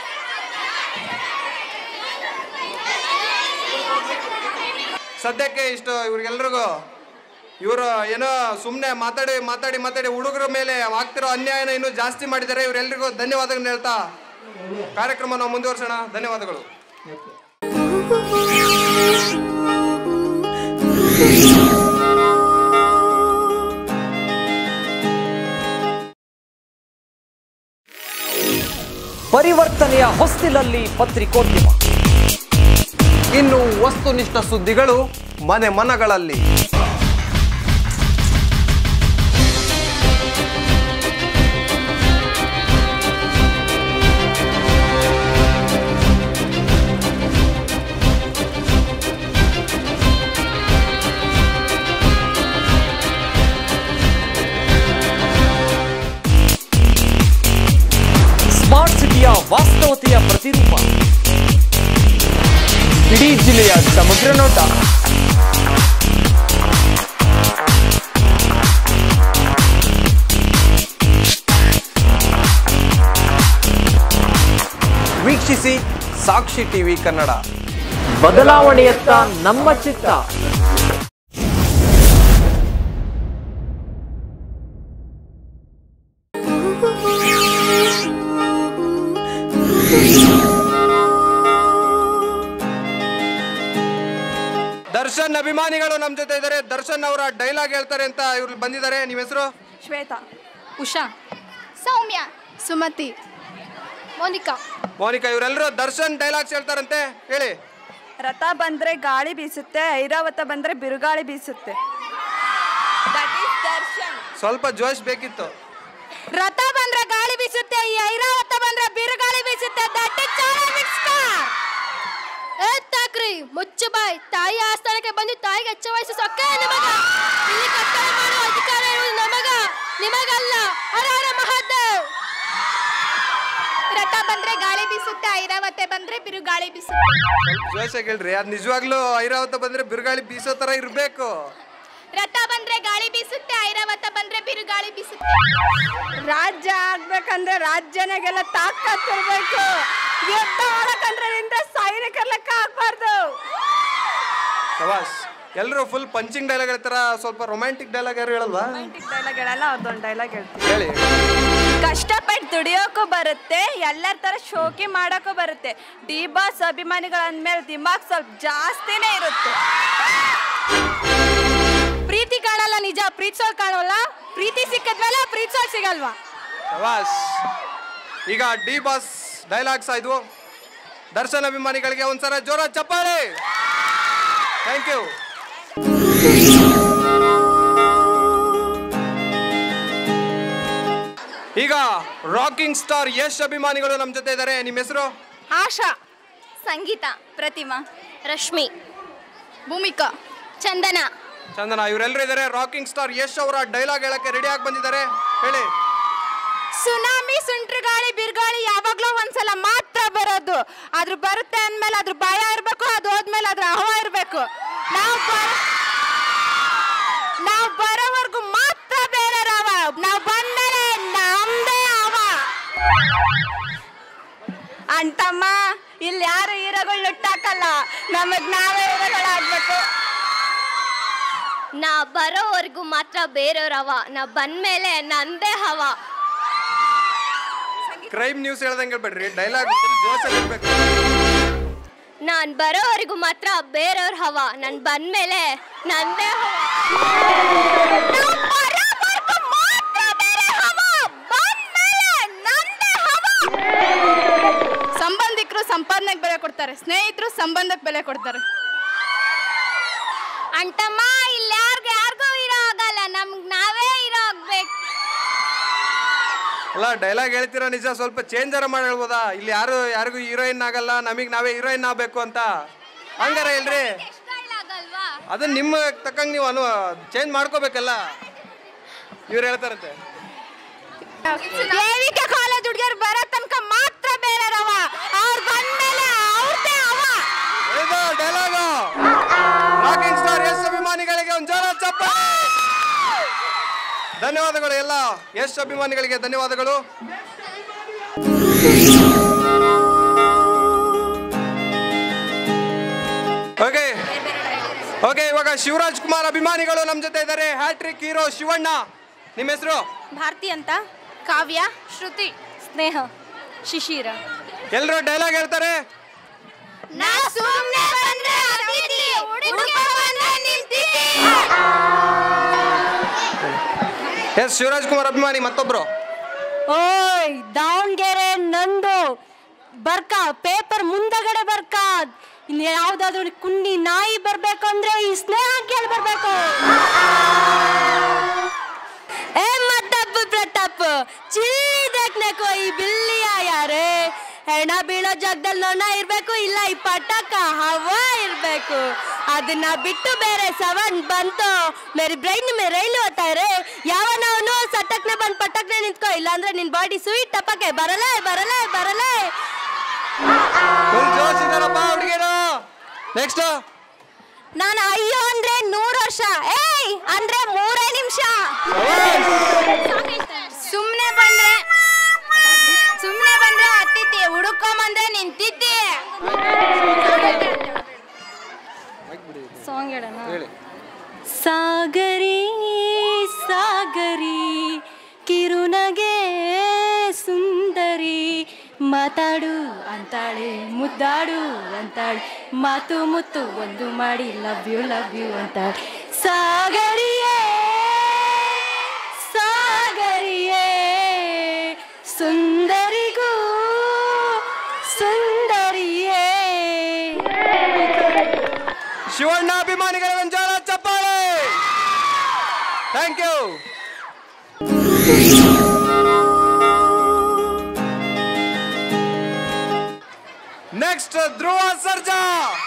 ಸದ್ಯಕ್ಕೆ ಇಷ್ಟು ಇವ್ರಿಗೆಲ್ರಿಗೂ ಇವರು ಏನೋ ಸುಮ್ಮನೆ ಮಾತಾಡಿ ಮಾತಾಡಿ ಮಾತಾಡಿ ಹುಡುಗರ ಮೇಲೆ ಆಗ್ತಿರೋ ಅನ್ಯಾಯನ ಇನ್ನೂ ಜಾಸ್ತಿ ಮಾಡಿದ್ದಾರೆ ಇವರೆಲ್ಲರಿಗೂ ಧನ್ಯವಾದಗಳನ್ನ ಹೇಳ್ತಾ ಕಾರ್ಯಕ್ರಮ ನಾವು ಮುಂದುವರ್ಸೋಣ ಧನ್ಯವಾದಗಳು ಪರಿವರ್ತನೆಯ ಹೊಸ್ತಿಲಲ್ಲಿ ಪತ್ರಿಕೋದ್ಯಮ ಇನ್ನು ವಸ್ತುನಿಷ್ಠ ಸುದ್ದಿಗಳು ಮನೆ ಮನಗಳಲ್ಲಿ ಮಾನವತೆಯ ಪ್ರತಿರೂಪ ಇಡೀ ಜಿಲ್ಲೆಯ ಸಮಗ್ರ ನೋಟ ವೀಕ್ಷಿಸಿ ಸಾಕ್ಷಿ ಟಿವಿ ಕನ್ನಡ ಬದಲಾವಣೆಯತ್ತ ನಮ್ಮ ಚಿತ್ತ ದರ್ಶನ್ ಅಭಿಮಾನಿಗಳು ನಮ್ಮ ಜೊತೆ ಇದ್ದಾರೆ ದರ್ಶನ್ ಅವರ ಡೈಲಾಗ್ ಹೇಳ್ತಾರೆ ಅಂತ ಇವ್ರು ಬಂದಿದ್ದಾರೆ ನಿಮ್ಮ ಹೆಸರು ಶ್ವೇತಾ ಉಷಾ ಸೌಮ್ಯ ಸುಮತಿ ಮೋನಿಕಾ ಮೋನಿಕಾ ಇವರೆಲ್ಲರೂ ದರ್ಶನ್ ಡೈಲಾಗ್ಸ್ ಹೇಳ್ತಾರಂತೆ ಹೇಳಿ ರಥ ಬಂದ್ರೆ ಗಾಳಿ ಬೀಸುತ್ತೆ ಐರಾವತ ಬಂದ್ರೆ ಬಿರುಗಾಳಿ ಬೀಸುತ್ತೆ ಸ್ವಲ್ಪ ಜೋಶ್ ಬೇಕಿತ್ತು ರಥ ಬಂದ್ರೆ ಗಾಳಿ ಬೀಸುತ್ತೆ ಈ ಐರಾವತ ಬಂದ್ರೆ ಬಿರುಗಾಳಿ ಬೀಸುತ್ತೆ ದಟ್ ಇಸ್ ಏ ತಾಕ್ರಿ ಮುಚ್ಚು ಬಾಯ್ ತಾಯಿ ಆಸ್ಥಾನಕ್ಕೆ ಬಂದು ತಾಯಿಗೆ ಹೆಚ್ಚು ವಯಸ್ಸು ಸೊಕ್ಕ ನಿಮಗ ಇಲ್ಲಿ ಕರ್ತವ್ಯ ಮಾಡೋ ಅಧಿಕಾರ ಇರುವುದು ನಮಗ ನಿಮಗಲ್ಲ ಹರ ಹರ ಮಹಾದೇವ್ ರಥ ಬಂದ್ರೆ ಗಾಳಿ ಬೀಸುತ್ತೆ ಐರಾವತೆ ಬಂದ್ರೆ ಬಿರುಗಾಳಿ ಬೀಸುತ್ತೆ ಸ್ವಲ್ಪ ಜೋಶಾಗಿ ಹೇಳ್ರಿ ಅದು ನಿಜವಾಗ್ಲೂ ಐರಾವತ ಬಂದ್ರೆ ಬಿರುಗಾಳಿ ಬೀಸೋ ತರ ಇರ್ಬೇಕು ರಥ ಬಂದ್ರೆ ಗಾಳಿ ಬೀಸುತ್ತೆ ಐರಾವತ ಬಂದ್ರೆ ಬಿರುಗಾಳಿ ಬೀಸುತ್ತೆ ರಾಜ್ಯ ಆಗ್ಬೇಕಂದ್ರೆ ರಾಜ್ಯನಾಗೆಲ್ಲ ತಾಕತ್ತಿರ್ಬೇಕು ಯುದ್ಧ ಮಾಡಕಂದ್ರೆ ನಿಂದ ಸೈನಿಕರ ಲೆಕ್ಕ ಆಗ್ಬಾರ್ದು ಶವಾಸ್ ಎಲ್ಲರೂ ಫುಲ್ ಪಂಚಿಂಗ್ ಡೈಲಾಗ್ ಹೇಳ್ತಾರ ಸ್ವಲ್ಪ ರೊಮ್ಯಾಂಟಿಕ್ ಡೈಲಾಗ್ ಯಾರು ಹೇಳಲ್ವಾ ಡೈಲಾಗ್ ಹೇಳಲ್ಲ ಅವ್ರದ್ದೊಂದು ಡೈಲಾಗ್ ಹೇಳ್ತೀನಿ ಹೇಳಿ ಕಷ್ಟಪಟ್ಟು ದುಡಿಯೋಕ್ಕೂ ಬರುತ್ತೆ ಎಲ್ಲರ ತರ ಶೋಕಿ ಮಾಡೋಕ್ಕೂ ಬರುತ್ತೆ ಡಿ ಬಾಸ್ ಅಭಿಮಾನಿಗಳ ಅಂದ್ಮೇಲೆ ದಿಮಾಗ್ ಸ್ವಲ್ಪ ಜಾಸ್ತಿನೇ ಇರುತ್ತೆ ಪ್ರೀತಿ ಕಾಣಲ್ಲ ನಿಜ ಪ್ರೀತಿಸೋಲ್ ಕಾಣೋಲ್ಲ ಪ್ರೀತಿ ಸಿಕ್ಕದ್ಮೇಲೆ ಪ್ರೀತಿಸೋಕ್ ಸಿಗಲ್ವಾ ಶವಾಸ್ ಈಗ ಡಿ ಬಾಸ್ ಡೈಲಾಗ್ಸ್ ಆಯ್ತು ದರ್ಶನ್ ಅಭಿಮಾನಿಗಳಿಗೆ ಒಂದ್ಸಲ ಜೋರ ಚಪ್ಪಾಳೆ ಥ್ಯಾಂಕ್ ಯು ಈಗ ರಾಕಿಂಗ್ ಸ್ಟಾರ್ ಯಶ್ ಅಭಿಮಾನಿಗಳು ನಮ್ಮ ಜೊತೆ ಇದ್ದಾರೆ ನಿಮ್ಮ ಹೆಸರು ಆಶಾ ಸಂಗೀತ ಪ್ರತಿಮಾ ರಶ್ಮಿ ಭೂಮಿಕಾ ಚಂದನ ಚಂದನ ಇವರೆಲ್ಲರೂ ಇದ್ದಾರೆ ರಾಕಿಂಗ್ ಸ್ಟಾರ್ ಯಶ್ ಅವರ ಡೈಲಾಗ್ ಹೇಳಕ್ಕೆ ರೆಡಿ ಆಗಿ ಬಂದಿದ್ದಾರೆ ಹೇಳಿ ಸುನಾಮಿ ಸುಂಟ್ರ ಗಾಳಿ ಬಿರುಗಾಳಿ ಯಾವಾಗ್ಲೂ ಒಂದ್ಸಲ ಮಾತ್ರ ಬರೋದು ಅದ್ರ ಬರುತ್ತೆ ಅಂದ್ಮೇಲೆ ಅದ್ರ ಭಯ ಇರ್ಬೇಕು ಅದು ಹೋದ್ಮೇಲೆ ಅದ್ರ ಅಹವ ಇರ್ಬೇಕು ನಾವು ಬರ- ನಾವು ಬರೋವರೆಗೂ ಮಾತ್ರ ಬೇರೆ ಅವ ನಾವು ಬಂದ್ಮೇಲೆ ನಮ್ದೇ ಅವ ಅಂಟಮ್ಮ ಇಲ್ಲಿ ಯಾರು ಹೀರೋಗಳು ನುಟ್ಟಾಕಲ್ಲ ನಮಗ್ ನಾವೇ ಹೀರೋಗಳಾಗ್ಬೇಕು ನಾ ಬರೋವರೆಗೂ ಮಾತ್ರ ಬೇರೆಯವ್ರ ಹವ ನಾ ಬಂದ್ಮೇಲೆ ನಂದೇ ಹವ ಕ್ರೈಮ್ ನ್ಯೂಸ್ ಹೇಳ್ದಂಗೆ ಹೇಳ್ಬೇಡ್ರಿ ಡೈಲಾಗ್ ಜೋಶಲ್ಲಿ ಇರ್ಬೇಕು ನಾನ್ ಬರೋವರೆಗೂ ಮಾತ್ರ ಬೇರೆಯವ್ರ ಹವ ನನ್ ಬಂದ್ಮೇಲೆ ನಂದೇ ಹವ ನಾನ್ ಬರೋವರ್ಗೂ ಮಾತ್ರ ಬೇರೆ ಹವ, ಬಂದ್ಮೇಲೆ ನಂದೇ ಹವ. ಸಂಬಂಧಿಕರು ಸಂಪಾದನೆಗೆ ಬೆಲೆ ಕೊಡ್ತಾರೆ ಸ್ನೇಹಿತರು ಸಂಬಂಧಕ್ಕೆ ಬೆಲೆ ಕೊಡ್ತಾರೆ ಅಂಟಮ್ಮ ಇಲ್ಲಿ ಯಾರ್ಗ ಯಾರಿಗೂ ಇರೋ ಆಗಲ್ಲ ನಮ್ಗ್ ನಾವೇ ಇರೋ ಆಗ್ಬೇಕು ಅಲ್ಲ ಡೈಲಾಗ್ ಹೇಳ್ತೀರಾ ನಿಜ ಸ್ವಲ್ಪ ಚೇಂಜರ ಮಾಡಿ ಹೇಳ್ಬೋದಾ ಇಲ್ಲಿ ಯಾರು ಯಾರಿಗೂ ಹೀರೋಯಿನ್ ಆಗಲ್ಲ ನಮಗೆ ನಾವೇ ಹೀರೋಯಿನ್ ಆಗ್ಬೇಕು ಅಂತ ಹಂಗಾರ ಹೇಳ್ರಿ ಅದನ್ನ ನಿಮ್ಮ ತಕ್ಕಂಗೆ ನೀವು ಅನು ಚೇಂಜ್ ಮಾಡ್ಕೋಬೇಕಲ್ಲ ಇವ್ರು ಹೇಳ್ತಾರಂತೆ ದೇವಿಕೆ ಕಾಲೇಜ್ ಹುಡುಗಿಯರು ಬರೋ ತನಕ ಮಾತ್ರ ಬೇರೆ ಅವ ಅವ್ರು ಬಂದ್ಮೇಲೆ ಅವ್ರದೇ ಅವ ಇದು ಡೈಲಾಗ್ ರಾಕಿಂಗ್ ಸ್ಟಾರ್ ಎಸ್ ಅಭಿಮಾನಿಗಳಿಗೆ ಒಂದು ಜೋರ ಚಪ್ಪಾಳೆ ಧನ್ಯವಾದಗಳು ಎಲ್ಲ ಎಸ್ ಅಭಿಮಾನಿಗಳಿಗೆ ಧನ್ಯವಾದಗಳು ಓಕೆ ಓಕೆ ಇವಾಗ ಶಿವರಾಜ್ ಕುಮಾರ್ ಅಭಿಮಾನಿಗಳು ನಮ್ಮ ಜೊತೆ ಇದ್ದಾರೆ ಹ್ಯಾಟ್ರಿಕ್ ಹೀರೋ ಶಿವಣ್ಣ ನಿಮ್ಮ ಹೆಸರು ಭಾರತಿ ಅಂತ ಕಾವ್ಯ ಶ್ರುತಿ ಸ್ನೇಹ ಶಿಶಿರ ಎಲ್ಲರೂ ಡೈಲಾಗ್ ಹೇಳ್ತಾರೆ ನಾ ಸುಮ್ನೆ ಬಂದ್ರೆ ಅತಿಥಿ, ಹುಡುಗ ಬಂದ್ರೆ ನಿಂತಿತಿ. ಎಸ್ ಶಿವರಾಜ್ ಕುಮಾರ್ ಅಭಿಮಾನಿ ಮತ್ತೊಬ್ರು ಓಯ್ ದಾವಣಗೆರೆ ನಂದು ಬರ್ಕ ಪೇಪರ್ ಮುಂದಗಡೆ ಬರ್ಕ ಇನ್ ಯಾವ್ದಾದ್ರು ಕುಂಡಿ ನಾಯಿ ಬರ್ಬೇಕು ಅಂದ್ರೆ ಈ ಸ್ನೇಹ ಕೇಳಿ ಬರ್ಬೇಕು ಏ ಮತ್ತಪ್ಪ ಪ್ರತಾಪ್ ಚಿಲ್ಲಿ ದೇಖ್ನೆಕೋ ಈ ಬಿಲ್ಲಿಯ ಯಾರೇ ಹೆಣ ಬೀಳೋ ಜಾಗದಲ್ಲಿ ನೊಣ ಇರ್ಬೇಕು ಇಲ್ಲ ಈ ಪಟಾಕ ಹವಾ ಇರ್ಬೇಕು ಅದನ್ನ ಬಿಟ್ಟು ಬೇರೆ ಸವನ್ ಬಂತು ಮೇರಿ ಬ್ರೈನ್ ಮೇ ರೈಲು ಹೋಗ್ತಾರೆ ಯಾವನವನು ಸಟಕ್ನೆ ಬಂದ್ ಪಟಕ್ನೆ ನಿಂತ್ಕೋ ಇಲ್ಲ ಅಂದ್ರೆ ನಿನ್ ಬಾಡಿ ಸ್ವೀಟ್ ಟಪಕ್ಕೆ ಬರಲೇ ಬರಲೇ ಬರಲೇ ನೋಡಪ್ಪ ಹುಡುಗಿರು ನೆಕ್ಸ್ಟ್ ನಾನು ಅಯ್ಯೋ ಅಂದ್ರೆ ನೂರು ವರ್ಷ ಏಯ್ ಅಂದ್ರೆ ಮೂರೇ ನಿಮಿಷ ಸುಮ್ನೆ ಬಂದ್ರೆ ಸುಮ್ನೆ ಬಂದ್ರೆ ಹತ್ತಿದ್ದಿ ಹುಡುಕೊಂಬಂದ್ರೆ ನಿಂತಿದ್ದಿ ಸಾಂಗ್ ಹೇಳೋಣ ಹೇಳಿ ಸಾಗರಿ ಸಾಗರಿ ಕಿರುನಗೆ ಸುಂದರಿ ಮಾತಾಡು ಅಂತಾಳೆ ಮುದ್ದಾಡು ಅಂತಾಳೆ ಮಾತು ಮುತ್ತು ಒಂದು ಮಾಡಿ ಲವ್ ಯು ಲವ್ ಯು ಅಂತಾಳೆ ಸಾಗರಿಯೇ ಸಾಗರಿಯೇ ಸುಂದರಿಗೂ ಸುಂದರಿಯೇ ಶಿವಣ್ಣ ಅಭಿಮಾನಿಗಳ ಒಂದು ಜೋರ ಚಪ್ಪಾಳೆ thank you next Dhruva Sarja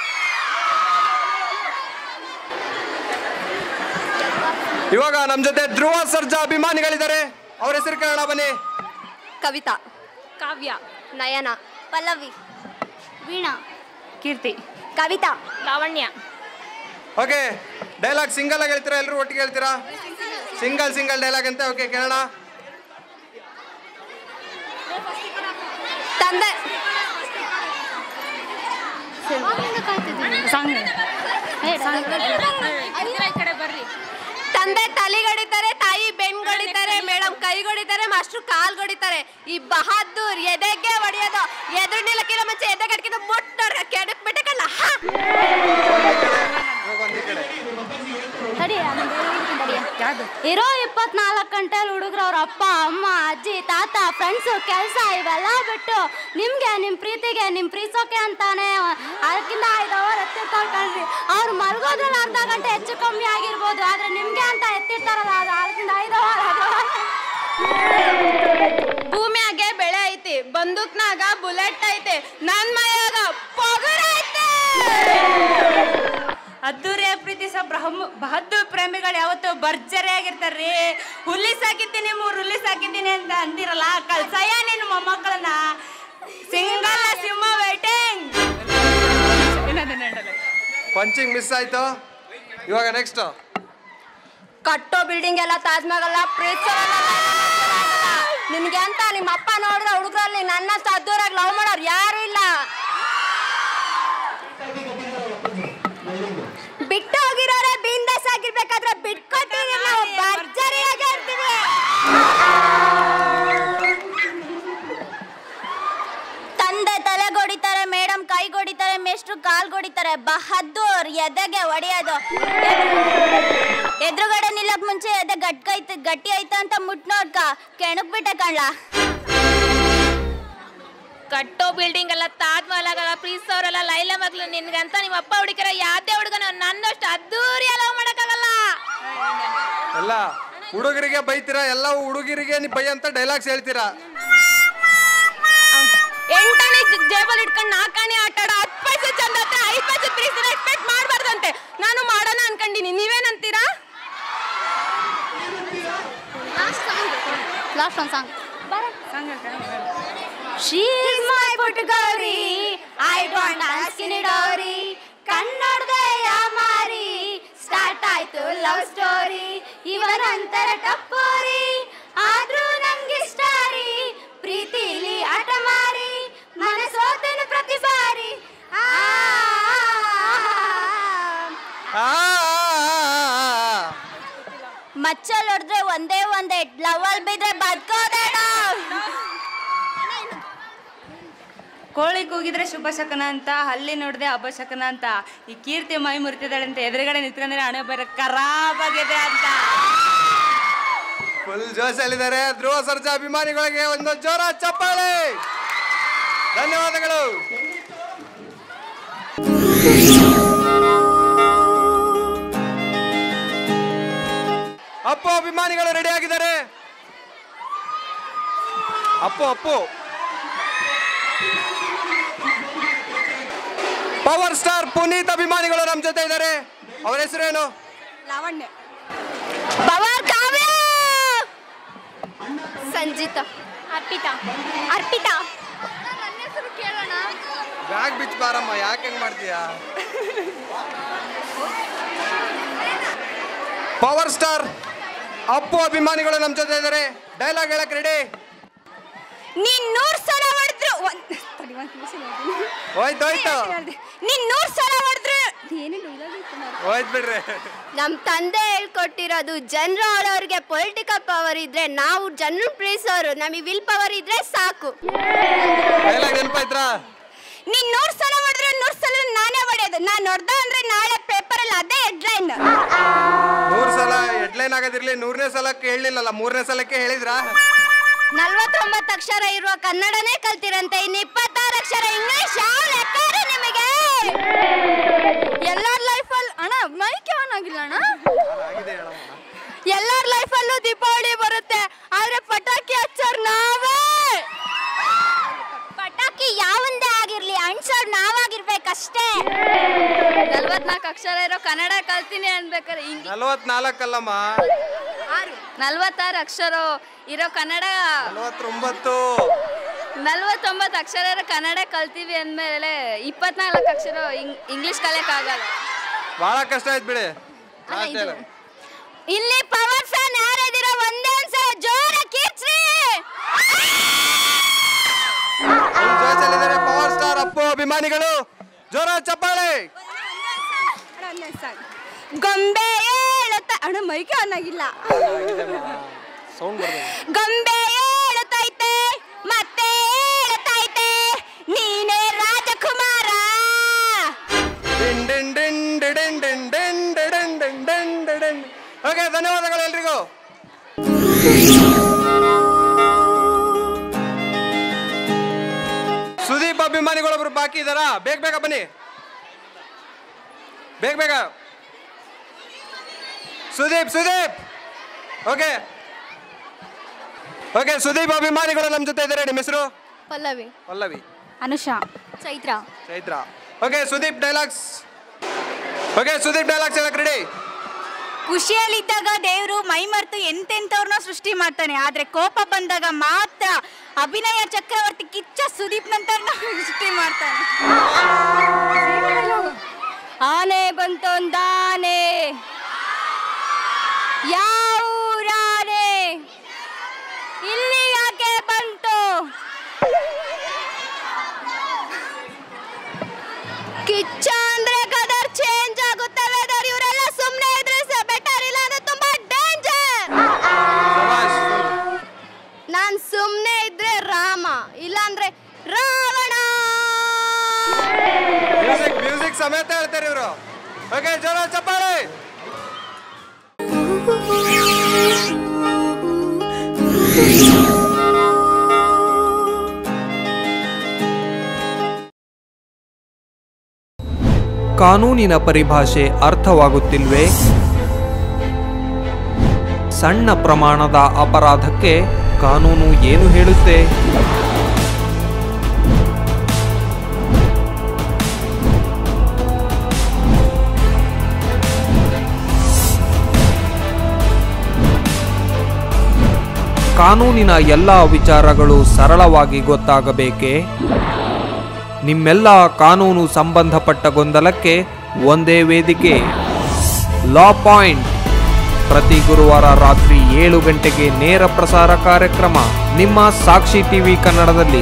ಇವಾಗ ನಮ್ಮ ಜೊತೆ ಧ್ರುವ ಸರ್ಜಾ ಅಭಿಮಾನಿಗಳಿದ್ದಾರೆ ಅವ್ರ ಹೆಸರು ಕೇಳೋಣ ಬನ್ನಿ Kavitha Kavya Nayana Pallavi Veena Keerthi Kavitha Lavanya okay dialogue single ಆಗಿ ಹೇಳ್ತೀರಾ ಎಲ್ಲರೂ ಒಟ್ಟಿಗೆ ಹೇಳ್ತೀರಾ ಸಿಂಗಲ್ ಸಿಂಗಲ್ ಡೈಲಾಗ್ ಅಂತ ಓಕೆ ಕೇಳೋಣ ತಂದೆ ತಂದೆ ತಲೆಗಡಿತಾರೆ ತಾಯಿ ಬೆನ್ಗಡಿತಾರೆ ಮೇಡಮ್ ಕೈಗೊಡಿತಾರೆ ಮಾಸ್ಟ್ರು ಕಾಲ್ಗೊಡಿತಾರೆ ಈ ಬಹಾದೂರ್ ಎದೆಗೆ ಹೊಡೆಯೋದು ಎದುರು ನಿಲ್ಲಕ್ಕಿಲ್ಲ ಮುಂಚೆ ಎದೆ ಕಟ್ಕಿದ ಮುಟ್ಟೋರ್ಗ ಕೆಡಕ್ ಬಿಟ್ಟಕಲ್ಲ ಇರೋ ಇಪ್ಪತ್ನಾಲ್ಕು ಗಂಟೆಲಿ ಹುಡುಗರು ಅವ್ರ ಅಪ್ಪ ಅಮ್ಮ ಅಜ್ಜಿ ತಾತ ಫ್ರೆಂಡ್ಸು ಕೆಲಸ ಇವೆಲ್ಲ ಬಿಟ್ಟು ನಿಮ್ಗೆ ನಿಮ್ಮ ಪ್ರೀತಿಗೆ ನಿಮ್ಮ ಪ್ರೀಸೋಕೆ ಅಂತಾನೆ ಅದಕ್ಕಿಂತ ಐದು ಅವರ್ ಎತ್ತಿರ್ತಾರೆ ಕಣ್ರಿ ಅವ್ರು ಮಲ್ಗೋದ್ರಲ್ಲಿ ಅರ್ಧ ಗಂಟೆ ಹೆಚ್ಚು ಕಮ್ಮಿ ಆಗಿರ್ಬೋದು ಆದ್ರೆ ನಿಮ್ಗೆ ಅಂತ ಎತ್ತಿರ್ತಾರಲ್ಲ ಅದು ಅದಕ್ಕಿಂತ ಐದು ಅವರ್ ಭೂಮಿಯಾಗೆ ಬೆಳೆ ಐತಿ ಬಂದೂಕ್ನಾಗ ಬುಲೆಟ್ ಐತೆ ನನ್ ಮೈಯಾಗ ಪೊಗರ್ ಐತೆ ಅದ್ದೂರಿಯ ಪ್ರೀತಿಸೋ ಬ್ರಹ್ಮ ಬಹದ್ದೂರ್ ಪ್ರೇಮಿಗಳು ಯಾವತ್ತೂ ಭರ್ಜರಿ ಆಗಿರ್ತಾರ್ರಿ ಹುಲಿ ಸಾಕಿದ್ದೀನಿ ಮೂರು ಹುಲಿ ಸಾಕಿದ್ದೀನಿ ಅಂತ ಅಂದಿರಲ್ಲ ಕಳ್ಸಯ್ಯ ನಿನ್ನ ಮೊಮ್ಮಕ್ಕಳನ್ನ ಸಿಂಗಲ್ ಸಿಂಹ ವೈಟಿಂಗ್ ಪಂಚಿಂಗ್ ಮಿಸ್ ಆಯ್ತು ಇವಾಗ ನೆಕ್ಸ್ಟ್ ಕಟ್ಟೋ ಬಿಲ್ಡಿಂಗ್ ಎಲ್ಲ ತಾಜ್ ಮಹಲ್ ಅಲ್ಲ ಪ್ರೀತಿ ನಿನ್ಗೆ ಅಂತ ನಿಮ್ಮ ಅಪ್ಪ ನೋಡಿದ್ರೆ ಹುಡುಗರಲ್ಲಿ ನನ್ನಷ್ಟು ಅದ್ದೂರಾಗಿ ಲವ್ ಮಾಡೋರು ಯಾರು ಇಲ್ಲ ಬಿಟ್ಟು ಹೋಗಿರೋರೆ ಬೀಂದಸ್ ಆಗಿರ್ಬೇಕಾದ್ರೆ ಬಿಟ್ಕೊಟ್ಟಿವಿ ನಾವು ಭರ್ಜರಿಯಾಗಿ ಇರ್ತೀವಿ ತಂದೆ ತಲೆಗೊಡಿತಾರೆ ಮೇಡಮ್ ಕೈಗೊಡಿತಾರೆ ಮೇಷ್ಟ್ರು ಕಾಲ್ಗೊಡಿತಾರೆ ಬಹದ್ದೂರ್ ಎದೆಗೆ ಹೊಡೆಯೋದು ಎದುರುಗಡೆ ನಿಲ್ಲಕ್ ಮುಂಚೆ ಎದೆ ಗಟ್ಕೈತ್ ಗಟ್ಟಿ ಐತ ಅಂತ ಮುಟ್ ನೋಡ್ಕ ಕೆಣಕ್ ಬಿಟ್ಟೆ ಕಣ್ಲ ಕಟ್ಟೋ ಬಿಲ್ಡಿಂಗ್ ಎಲ್ಲ ತಾಜ್ ಮಹಲ್ ಆಗಲ್ಲ ಪ್ರೀಸ್ ಅವರೆಲ್ಲ ಲೈಲ ಮಗ್ಲು ನಿನ್ಗಂತ ನಿಮ್ಮ ಅಪ್ಪ ಹುಡುಗಿರ ಯಾವ್ದೇ ಹುಡುಗನ ನನ್ನಷ್ಟು ಅದ್ದೂರಿ ಲವ್ ಮಾಡಕ್ಕಾಗಲ್ಲ ಎಲ್ಲ ಹುಡುಗರಿಗೆ ಬೈತೀರಾ ಎಲ್ಲ ಹುಡುಗರಿಗೆ ನೀವು ಬೈ ಅಂತ ಡೈಲಾಗ್ಸ್ ಹೇಳ್ತೀರಾ ಎಂಟನೇ ಜೇಬಲ್ ಇಟ್ಕೊಂಡು ನಾಲ್ಕಾಣಿ ಆಟ ಆಡ ಹತ್ತು ಪೈಸೆ ಚಂದ ಹತ್ರ ಐದು ಪೈಸೆ ಪ್ರೀತಿನ ಎಕ್ಸ್ಪೆಕ್ಟ್ ಮಾಡಬಾರ್ದಂತೆ ನಾನು ಮಾಡೋಣ ಅನ್ಕೊಂಡಿನಿ ನೀವೇನಂತೀರಾ ಲಾಸ್ಟ್ ಒಂದು song She's my Putgari, I don't ask any dowry. ಕನ್ನಡದ ಯಾಮಾರಿ ಸ್ಟಾರ್ಟ್ ಆಯ್ತು ಲವ್ ಸ್ಟೋರಿ ಇವನಂತರ ಟಪ್ಪೋರಿ ಆದ್ರೂ ನಂಗೆ ಇಷ್ಟ ರೀ ಪ್ರೀತಿಲಿ ಆಟ ಮಾರಿ ಮನಸೋತೇನು ಪ್ರತಿ ಬಾರಿ ಆ, ಆ, ಆ, ಆ, ಆ. ಮಚ್ಚಲ್ ಹೊಡೆದ್ರೆ ಒಂದೇ ಒಂದೇ ಲವಲ್ ಬಿದ್ರೆ ಬದುಕೋದೇಣ ಕೋಳಿ ಕೂಗಿದ್ರೆ ಶುಭ ಶಕನ ಅಂತ ಹಲ್ಲಿ ನೋಡಿದೆ ಅಪಶಕನ ಅಂತ ಈ ಕೀರ್ತಿ ಮೈ ಮುರಿತಿದ್ದಾಳೆ ಅಂತ ಎದುರುಗಡೆ ನಿಂತ್ಕೊಂಡ್ರೆ ಹಣೆ ಬರ ಖರಾಬ್ ಆಗಿದೆ ಅಂತ ಫುಲ್ ಜೋಶಲ್ಲಿದ್ದಾರೆ ಧ್ರುವ ಸರ್ಜಾ ಅಭಿಮಾನಿಗಳಿಗೆ ಒಂದು ಜೋರ ಚಪ್ಪಾಳೆ ಧನ್ಯವಾದಗಳು ಅಪ್ಪು ಅಭಿಮಾನಿಗಳು ರೆಡಿ ಆಗಿದ್ದಾರೆ ಅಪ್ಪು ಅಪ್ಪು ಪವರ್ ಸ್ಟಾರ್ ಪುನೀತ್ ಅಭಿಮಾನಿಗಳು ನಮ್ಮ ಜೊತೆ ಇದ್ದಾರೆ ಅವರ ಹೆಸರೇನು ಲಾವಣ್ಯ ಪವರ್ ಕಾವ್ಯ ಸಂಜಿತಾ ಅರ್ಪಿತಾ ಅರ್ಪಿತಾ ನನ್ನ ಹೆಸರು ಕೇಳೋಣ ಬ್ಯಾಗ್ ಬಿಚ್ಚ ಬಾರಮ್ಮ ಯಾಕೆ ಹೆಂಗ್ ಮಾಡ್ತೀಯಾ ಪವರ್ ಸ್ಟಾರ್ ಅಪ್ಪು ಅಭಿಮಾನಿಗಳು ನಮ್ಮ ಜೊತೆ ಇದ್ದಾರೆ ಡೈಲಾಗ್ ಹೇಳಕ್ ರೆಡಿ ನೀನ್ ನೂರ್ ಸಲ ಹೊಡೆದ್ರು ಒಂದ್- ತಡಿ, ಒಂದ್ ನಿಮಿಷ ನೋಡ್ತೀನಿ. ಹೋಯ್ತು ಹೋಯ್ತು ನೀನ್ ನೂರ್ ಸಲ ಹೊಡೆದ್ರು ಹೋಯ್ತು ಬಿಡ್ರಿ ನಮ್ಮ ತಂದೆ ಹೇಳ್ಕೊಟ್ಟಿರೋದು ಜನರು ಆಳೋರಿಗೆ ಪೊಲಿಟಿಕಲ್ ಪವರ್ ಇದ್ರೆ ನಾವು ಜನರು ಪ್ರೀಸೋರು ನಮಗೆ ವಿಲ್ ಪವರ್ ಇದ್ರೆ ಸಾಕು ಡೈಲಾಗ್ ನೆನಪಾಯ್ತ್ರಾ ನೀನ್ ನೂರ್ ಸಲ ಹೊಡೆದ್ರೆ ನೂರ್ ಸಲ ನಾನೇ ಹೊಡೆಯೋದು ನಾನ್ ಹೊಡ್ದ ಅಂದ್ರೆ ನಾಳೆ ಪೇಪರ್ ಅಲ್ಲಿ ಅದೇ ಹೆಡ್ಲೈನ್ ನೂರ್ ಸಲ ಹೆಡ್ಲೈನ್ ಆಗೋದಿರ್ಲಿ ನೂರನೇ ಸಲಕ್ಕೆ ಹೇಳಿಲ್ಲಲ್ಲ ಮೂರನೇ ಸಲಕ್ಕೆ ಹೇಳಿದ್ರಾ ನಲ್ವತ್ತೊಂಬತ್ತು ಅಕ್ಷರ ಇರುವ ಕನ್ನಡನೇ ಕಲ್ತಿರಂತೆ ಇನ್ನು ಇಪ್ಪತ್ತಾರು ಅಕ್ಷರ ಇಂಗ್ಲಿಷ್ ಯಾವ ಲೆಕ್ಕ ರೀ ನಿಮಗೆ ಎಲ್ಲಾರ ಲೈಫಲ್ಲಿ ಅಣ್ಣ ಮೈಕ್ ಆನ್ ಆಗಿಲ್ಲ ಅಣ್ಣ ಎಲ್ಲಾರ ಲೈಫಲ್ಲೂ ದೀಪಾವಳಿ ಬರುತ್ತೆ ಆದ್ರೆ ಪಟಾಕಿ ಹಚ್ಚೋರ್ ನಾವೇ ಪಟಾಕಿ ಯಾವಂದೇ ಆಗಿರ್ಲಿ ಅಣ್ಸೋರ್ ನಾವಾಗಿರ್ಬೇಕಷ್ಟೇ ನಲ್ವತ್ನಾಲ್ಕು ಅಕ್ಷರ ಇರೋ ಕನ್ನಡ ಕಲ್ತೀನಿ ಅನ್ಬೇಕಾದ್ರೆ ಇಂಗ್ಲಿಷ್ ನಲವತ್ನಾಲ್ಕಲ್ಲಮ್ಮ ನಲ್ವತ್ತಾರು ಅಕ್ಷರ ಇರೋ ಕನ್ನಡ ನಲವತ್ತೊಂಬತ್ತು ನಲ್ವತ್ತೊಂಬತ್ತು ಅಕ್ಷರ ಇರೋ ಕನ್ನಡ ಕಲ್ತೀವಿ ಅಂದಮೇಲೆ ಇಪ್ಪತ್ನಾಲ್ಕು ಅಕ್ಷರ ಇಂಗ್- ಇಂಗ್ಲಿಷ್ ಕಲಿಯಕ್ಕಾಗಲ್ಲ ಬಹಳ ಕಷ್ಟ ಆಯ್ತು ಬಿಡಿ ಅಲ್ಲ, Last ಇದು- dialogue. ಇಲ್ಲಿ ಪವರ್ ಫ್ಯಾನ್ ಯಾರಿದ್ದೀರಾ ಒಂದೇ ಒಂದ್ಸಲ ಜೋರ ಕೀರ್ಚ್ರಿ Full ಜೋಶಲ್ಲಿದ್ದಾರೆ ಪವರ್ ಸ್ಟಾರ್ ಅಪ್ಪು ಅಭಿಮಾನಿಗಳು ಜೋರ ಚಪ್ಪಾಳೆ ಗೊಂಬೆ ಹೇಳುತ್ತ ಅಣ್ಣ ಮೈಕ್ ಆನ್ ಆಗಿಲ್ಲ ಸೌಂಡ್ ಬರ್ಬೋದು ಗೊಂಬೆ ಹೇಳುತ್ತೈತೆ ಮತ್ತೆ ಹೇಳುತ್ತೈತೆ ನೀನೇ ರಾಜಕುಮಾರ ಡಿನ್ ಡಿನ್ ಡಿನ್ ಡಿಡಿನ್ ಡಿನ್ ಡಿನ್ ಡಿಡಿನ್ ಡಿನ್ ಡಿನ್ ಡಿಡಿನ್. ಓಕೆ ಧನ್ಯವಾದಗಳು ಎಲ್ರಿಗೂ ಸುದೀಪ್ ಅಭಿಮಾನಿಗಳೊಬ್ರು ಬಾಕಿ ಇದಾರಾ ಬೇಗ ಬೇಗ ಬನ್ನಿ ಬೇಗ ಬೇಗ ಸುದೀಪ್ ಸುದೀಪ್ ಓಕೆ ಓಕೆ ಸುದೀಪ್ ಅಭಿಮಾನಿಗಳು ನಮ್ಮ ಜೊತೆ ಇದ್ದಾರೆ ನಿಮ್ಮ ಹೆಸರು Pallavi Pallavi Anusha Chaitra Chaitra okay Sudeep dialogues okay Sudeep dialogues ಹೇಳಕ್ ರೆಡಿ ಖುಷಿಯಲ್ಲಿದ್ದಾಗ ದೇವರು ಮೈ ಮರೆತು ಎಂತೆಂಥವ್ರನ್ನ ಸೃಷ್ಟಿ ಮಾಡ್ತಾನೆ ಆದ್ರೆ ಕೋಪ ಬಂದಾಗ ಮಾತ್ರ ಅಭಿನಯ ಚಕ್ರವರ್ತಿ ಕಿಚ್ಚ ಸುದೀಪ್ ನಂತರ್ನ ಸೃಷ್ಟಿ ಮಾಡ್ತಾನೆ ಆನೆ ಬಂತೊಂದಾನೆ ಯಾವೂರಾನೆ ಇಲ್ಲಿ ಯಾಕೆ ಬಂತು ಕಿಚ್ಚ ಅಂದ್ರೆ ಕದರ್ ಚೇಂಜ್ ಆಗುತ್ತೆ ವೆದರ್ ಇವರೆಲ್ಲ ಸುಮ್ಮನೆ ಇದ್ರೆ ಬೆಟರ್ ಇಲ್ಲ ಅಂದ್ರೆ ತುಂಬಾ ಡೇಂಜರ್ ನಾನ್ ಸುಮ್ಮನೆ ಇದ್ರೆ ರಾಮ ಇಲ್ಲಾಂದ್ರೆ ರಾವಣ ಮ್ಯೂಸಿಕ್ ಮ್ಯೂಸಿಕ್ ಸಮೇತ ಹೇಳ್ತಾರೆ ಇವರು ಓಕೆ ಜೋರ ಚಪ್ಪಾಳೆ ಕಾನೂನಿನ ಪರಿಭಾಷೆ ಅರ್ಥವಾಗುತ್ತಿಲ್ವೇ ಸಣ್ಣ ಪ್ರಮಾಣದ ಅಪರಾಧಕ್ಕೆ ಕಾನೂನು ಏನು ಹೇಳುತ್ತೆ ಕಾನೂನಿನ ಎಲ್ಲ ವಿಚಾರಗಳು ಸರಳವಾಗಿ ಗೊತ್ತಾಗಬೇಕೇ ನಿಮ್ಮೆಲ್ಲ ಕಾನೂನು ಸಂಬಂಧಪಟ್ಟ ಗೊಂದಲಕ್ಕೆ ಒಂದೇ ವೇದಿಕೆ ಲಾ ಪಾಯಿಂಟ್ ಪ್ರತಿ ಗುರುವಾರ ರಾತ್ರಿ ಏಳು ಗಂಟೆಗೆ ನೇರ ಪ್ರಸಾರ ಕಾರ್ಯಕ್ರಮ ನಿಮ್ಮ ಸಾಕ್ಷಿ ಟಿವಿ ಕನ್ನಡದಲ್ಲಿ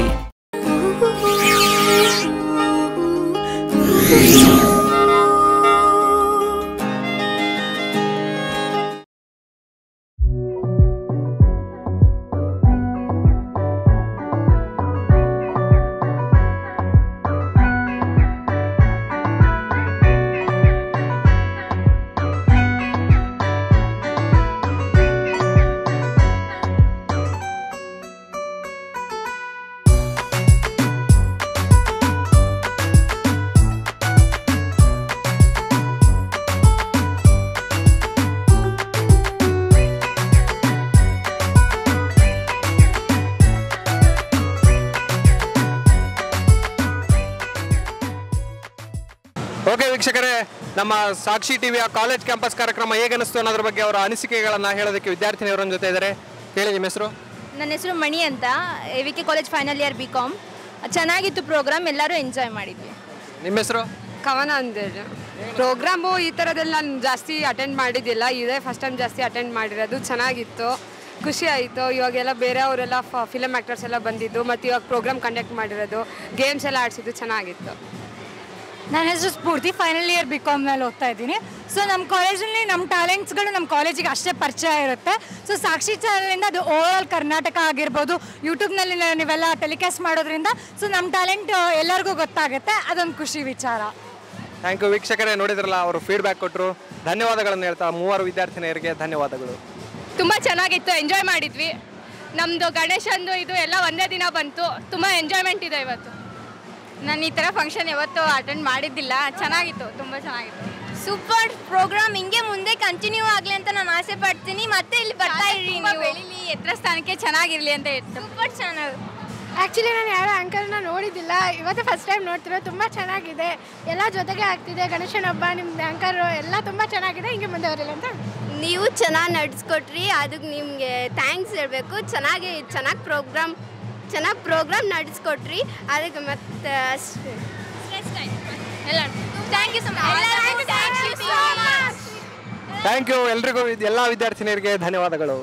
ಓಕೆ ವೀಕ್ಷಕರೇ ನಮ್ಮ ಸಾಕ್ಷಿ ಟಿವಿಯ ಕಾಲೇಜ್ ಕ್ಯಾಂಪಸ್ ಕಾರ್ಯಕ್ರಮ ಹೇಗನಿಸ್ತು ಅನ್ನೋದ್ರ ಬಗ್ಗೆ ಅವರ ಅನಿಸಿಕೆಗಳನ್ನ ಹೇಳೋದಕ್ಕೆ ವಿದ್ಯಾರ್ಥಿನಿಯವರ ಜೊತೆ ಇದ್ದಾರೆ ಹೇಳಿ ನಿಮ್ಮ ಹೆಸರು ನನ್ನ ಹೆಸರು ಮಣಿ ಅಂತ A V K college final year B Com ಚೆನ್ನಾಗಿತ್ತು ಪ್ರೋಗ್ರಾಮ್ ಎಲ್ಲರೂ ಎಂಜಾಯ್ ಮಾಡಿದ್ವಿ ನಿಮ್ಮ ಹೆಸರು ಕವನ ಅಂದೇಳಿ ಪ್ರೋಗ್ರಾಮು ಈ ಥರದ್ದೆಲ್ಲ ನಾನು ಜಾಸ್ತಿ ಅಟೆಂಡ್ ಮಾಡಿದ್ದಿಲ್ಲ ಇದೇ ಫಸ್ಟ್ ಟೈಮ್ ಜಾಸ್ತಿ ಅಟೆಂಡ್ ಮಾಡಿರೋದು ಚೆನ್ನಾಗಿತ್ತು ಖುಷಿ ಆಯಿತು ಇವಾಗೆಲ್ಲ ಬೇರೆಯವರೆಲ್ಲ ಫಿಲಮ್ ಆ್ಯಕ್ಟರ್ಸ್ ಎಲ್ಲ ಬಂದಿದ್ದು ಮತ್ತು ಇವಾಗ ಪ್ರೋಗ್ರಾಮ್ ಕಂಡಕ್ಟ್ ಮಾಡಿರೋದು ಗೇಮ್ಸ್ ಎಲ್ಲ ಆಡಿಸಿದ್ದು ಚೆನ್ನಾಗಿತ್ತು ನನ್ನ ಹೆಸರು ಸ್ಫೂರ್ತಿ ಫೈನಲ್ ಇಯರ್ ಬಿ ಕಾಮ್ನಲ್ಲಿ ಓದ್ತಾ ಇದ್ದೀನಿ ಸೊ ನಮ್ಮ ಕಾಲೇಜಲ್ಲಿ ನಮ್ಮ ಟ್ಯಾಲೆಂಟ್ಸ್ಗಳು ನಮ್ಮ ಕಾಲೇಜಿಗೆ ಅಷ್ಟೇ ಪರಿಚಯ ಇರುತ್ತೆ ಸೊ ಸಾಕ್ಷಿ ಚಾನಲಿಂದ ಅದು ಓವರ್ ಆಲ್ ಕರ್ನಾಟಕ ಆಗಿರ್ಬೋದು ಯೂಟ್ಯೂಬ್ನಲ್ಲಿ ನೀವೆಲ್ಲ ಟೆಲಿಕಾಸ್ಟ್ ಮಾಡೋದ್ರಿಂದ ಸೊ ನಮ್ಮ ಟ್ಯಾಲೆಂಟ್ ಎಲ್ಲರಿಗೂ ಗೊತ್ತಾಗುತ್ತೆ ಅದೊಂದು ಖುಷಿ ವಿಚಾರ ಥ್ಯಾಂಕ್ ಯು ವೀಕ್ಷಕರೇ ನೋಡಿದ್ರಲ್ಲ ಅವರು ಫೀಡ್ಬ್ಯಾಕ್ ಕೊಟ್ಟರು ಧನ್ಯವಾದಗಳನ್ನು ಹೇಳ್ತಾ ಮೂವರು ವಿದ್ಯಾರ್ಥಿನಿಯರಿಗೆ ಧನ್ಯವಾದಗಳು ತುಂಬ ಚೆನ್ನಾಗಿತ್ತು ಎಂಜಾಯ್ ಮಾಡಿದ್ವಿ ನಮ್ಮದು ಗಣೇಶಂದು ಇದು ಎಲ್ಲ ಒಂದೇ ದಿನ ಬಂತು ತುಂಬ ಎಂಜಾಯ್ಮೆಂಟ್ ಇದೆ ಇವತ್ತು ನಾನು ಈ ಥರ ಫಂಕ್ಷನ್ ಯಾವತ್ತೂ ಅಟೆಂಡ್ ಮಾಡಿದ್ದಿಲ್ಲ ಚೆನ್ನಾಗಿತ್ತು ತುಂಬ ಚೆನ್ನಾಗಿತ್ತು ಸೂಪರ್ ಪ್ರೋಗ್ರಾಮ್ ಹಿಂಗೆ ಮುಂದೆ ಕಂಟಿನ್ಯೂ ಆಗಲಿ ಅಂತ ನಾನು ಆಸೆ ಪಡ್ತೀನಿ ಮತ್ತೆ ಇಲ್ಲಿ ಬರ್ತಾ ಇರಿ ತುಂಬಾ ನೀವು ಬೆಳೀಲಿ ಎತ್ತರ ಸ್ಥಾನಕ್ಕೆ ಚೆನ್ನಾಗಿರ್ಲಿ ಅಂತ ಇತ್ತು ಸೂಪರ್ ಚಾನಲ್ ಆ್ಯಕ್ಚುಲಿ ನಾನು ಯಾರೋ ಆ್ಯಂಕರ್ನ ನೋಡಿದ್ದಿಲ್ಲ ಇವತ್ತು ಫಸ್ಟ್ ಟೈಮ್ ನೋಡ್ತಿರೋ ತುಂಬ ಚೆನ್ನಾಗಿದೆ ಎಲ್ಲ ಜೊತೆಗೆ ಆಗ್ತಿದೆ ಗಣೇಶನ ಹಬ್ಬ ನಿಮ್ದು ಆ್ಯಂಕರು ಎಲ್ಲ ತುಂಬ ಚೆನ್ನಾಗಿದೆ ಹಿಂಗೆ ಮುಂದುವರಿಲ್ಲ ಅಂತ ನೀವು ಚೆನ್ನಾಗಿ ನಡೆಸ್ಕೊಟ್ರಿ ಅದಕ್ಕೆ ನಿಮಗೆ ಥ್ಯಾಂಕ್ಸ್ ಹೇಳಬೇಕು ಚೆನ್ನಾಗಿ ಚೆನ್ನಾಗಿ ಪ್ರೋಗ್ರಾಮ್ ಚೆನ್ನಾಗಿ ಪ್ರೋಗ್ರಾಮ್ ನಡೆಸ್ಕೊಟ್ರಿ ಅದಕ್ಕೆ ಮತ್ತೆ ಅಷ್ಟೇ ಎಲ್ಲ thank you so much thank you so much thank you ಎಲ್ರಿಗೂ ಎಲ್ಲ ವಿದ್ಯಾರ್ಥಿನಿಯರಿಗೆ ಧನ್ಯವಾದಗಳು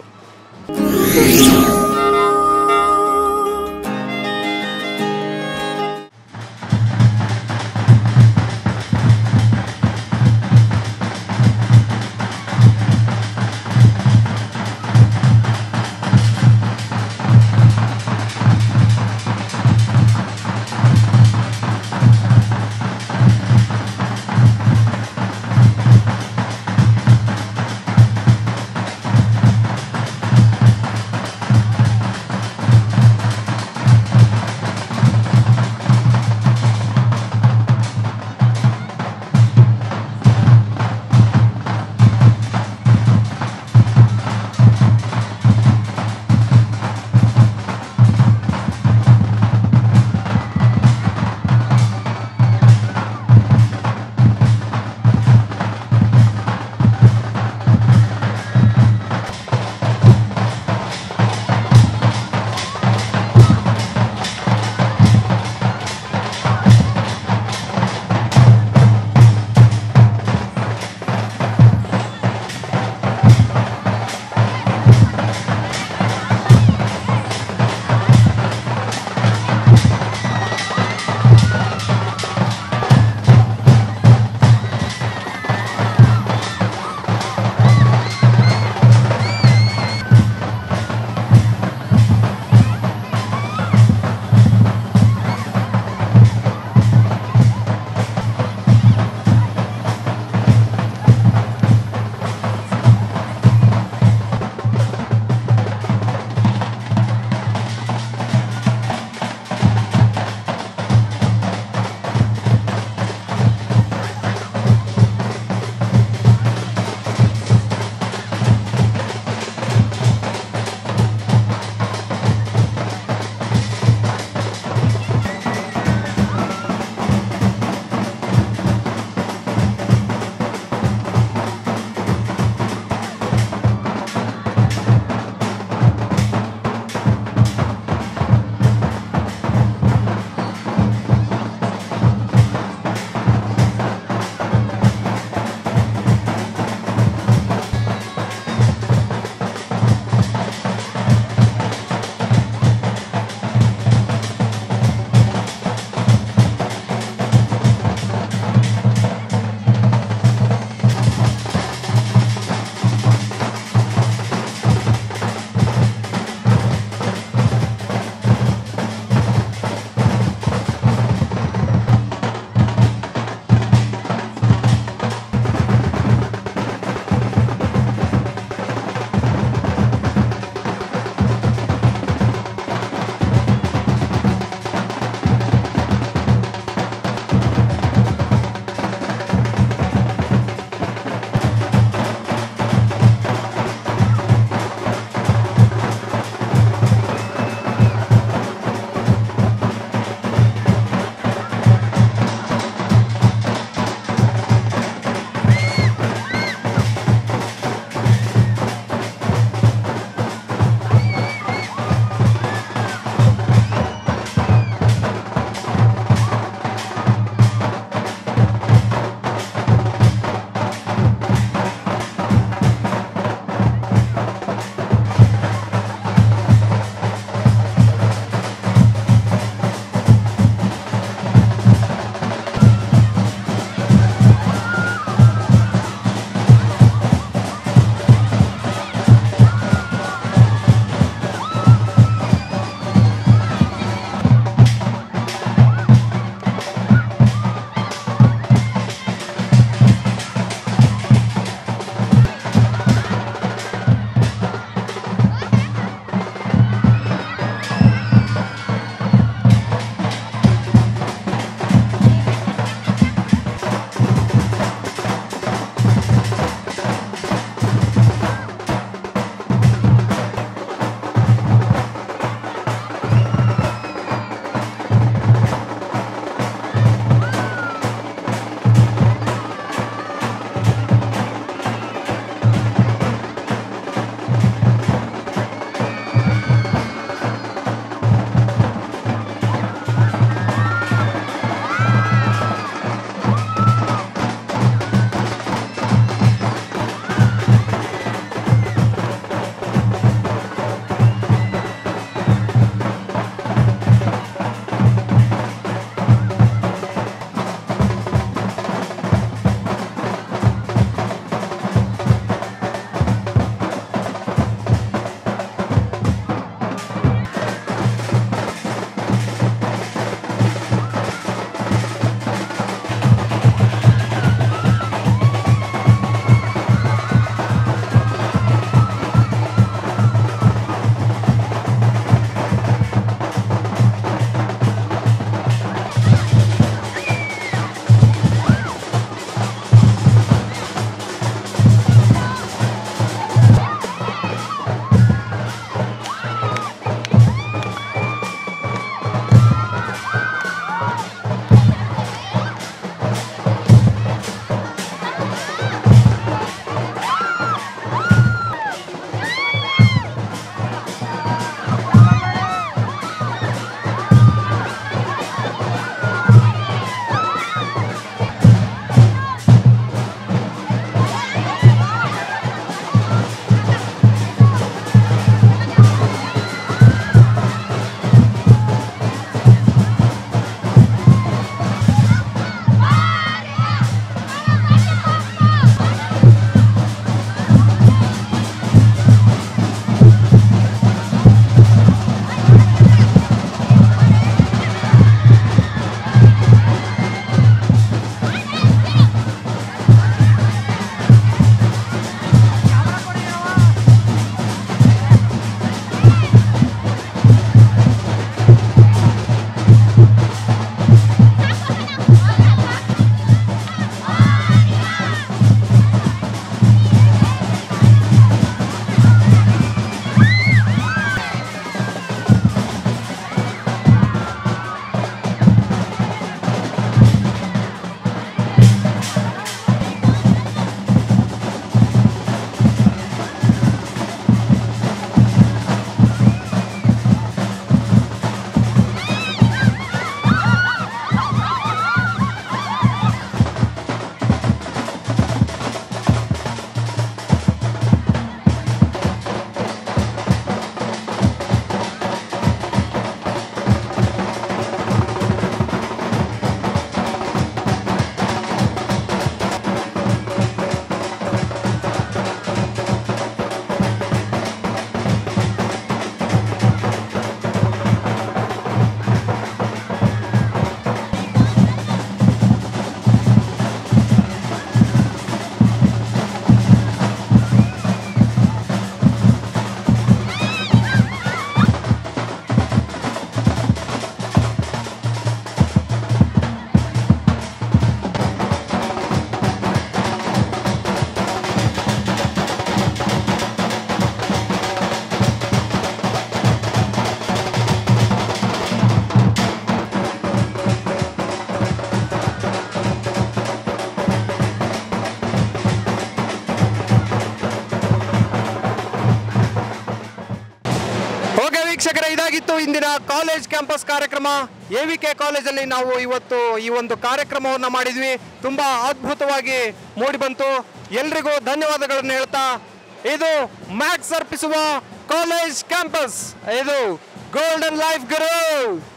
ವೀಕ್ಷಕರೇ ಇದಾಗಿತ್ತು ಇಂದಿನ ಕಾಲೇಜ್ ಕ್ಯಾಂಪಸ್ ಕಾರ್ಯಕ್ರಮ ಎ ವಿ ಕೆ ಕಾಲೇಜಲ್ಲಿ ನಾವು ಇವತ್ತು ಈ ಒಂದು ಕಾರ್ಯಕ್ರಮವನ್ನು ಮಾಡಿದ್ವಿ ತುಂಬಾ ಅದ್ಭುತವಾಗಿ ಮೂಡಿಬಂತು ಎಲ್ರಿಗೂ ಧನ್ಯವಾದಗಳನ್ನು ಹೇಳ್ತಾ ಇದು ಮ್ಯಾಕ್ಸ್ ಅರ್ಪಿಸುವ ಕಾಲೇಜ್ ಕ್ಯಾಂಪಸ್ ಇದು ಗೋಲ್ಡನ್ ಲೈಫ್ ಗುರು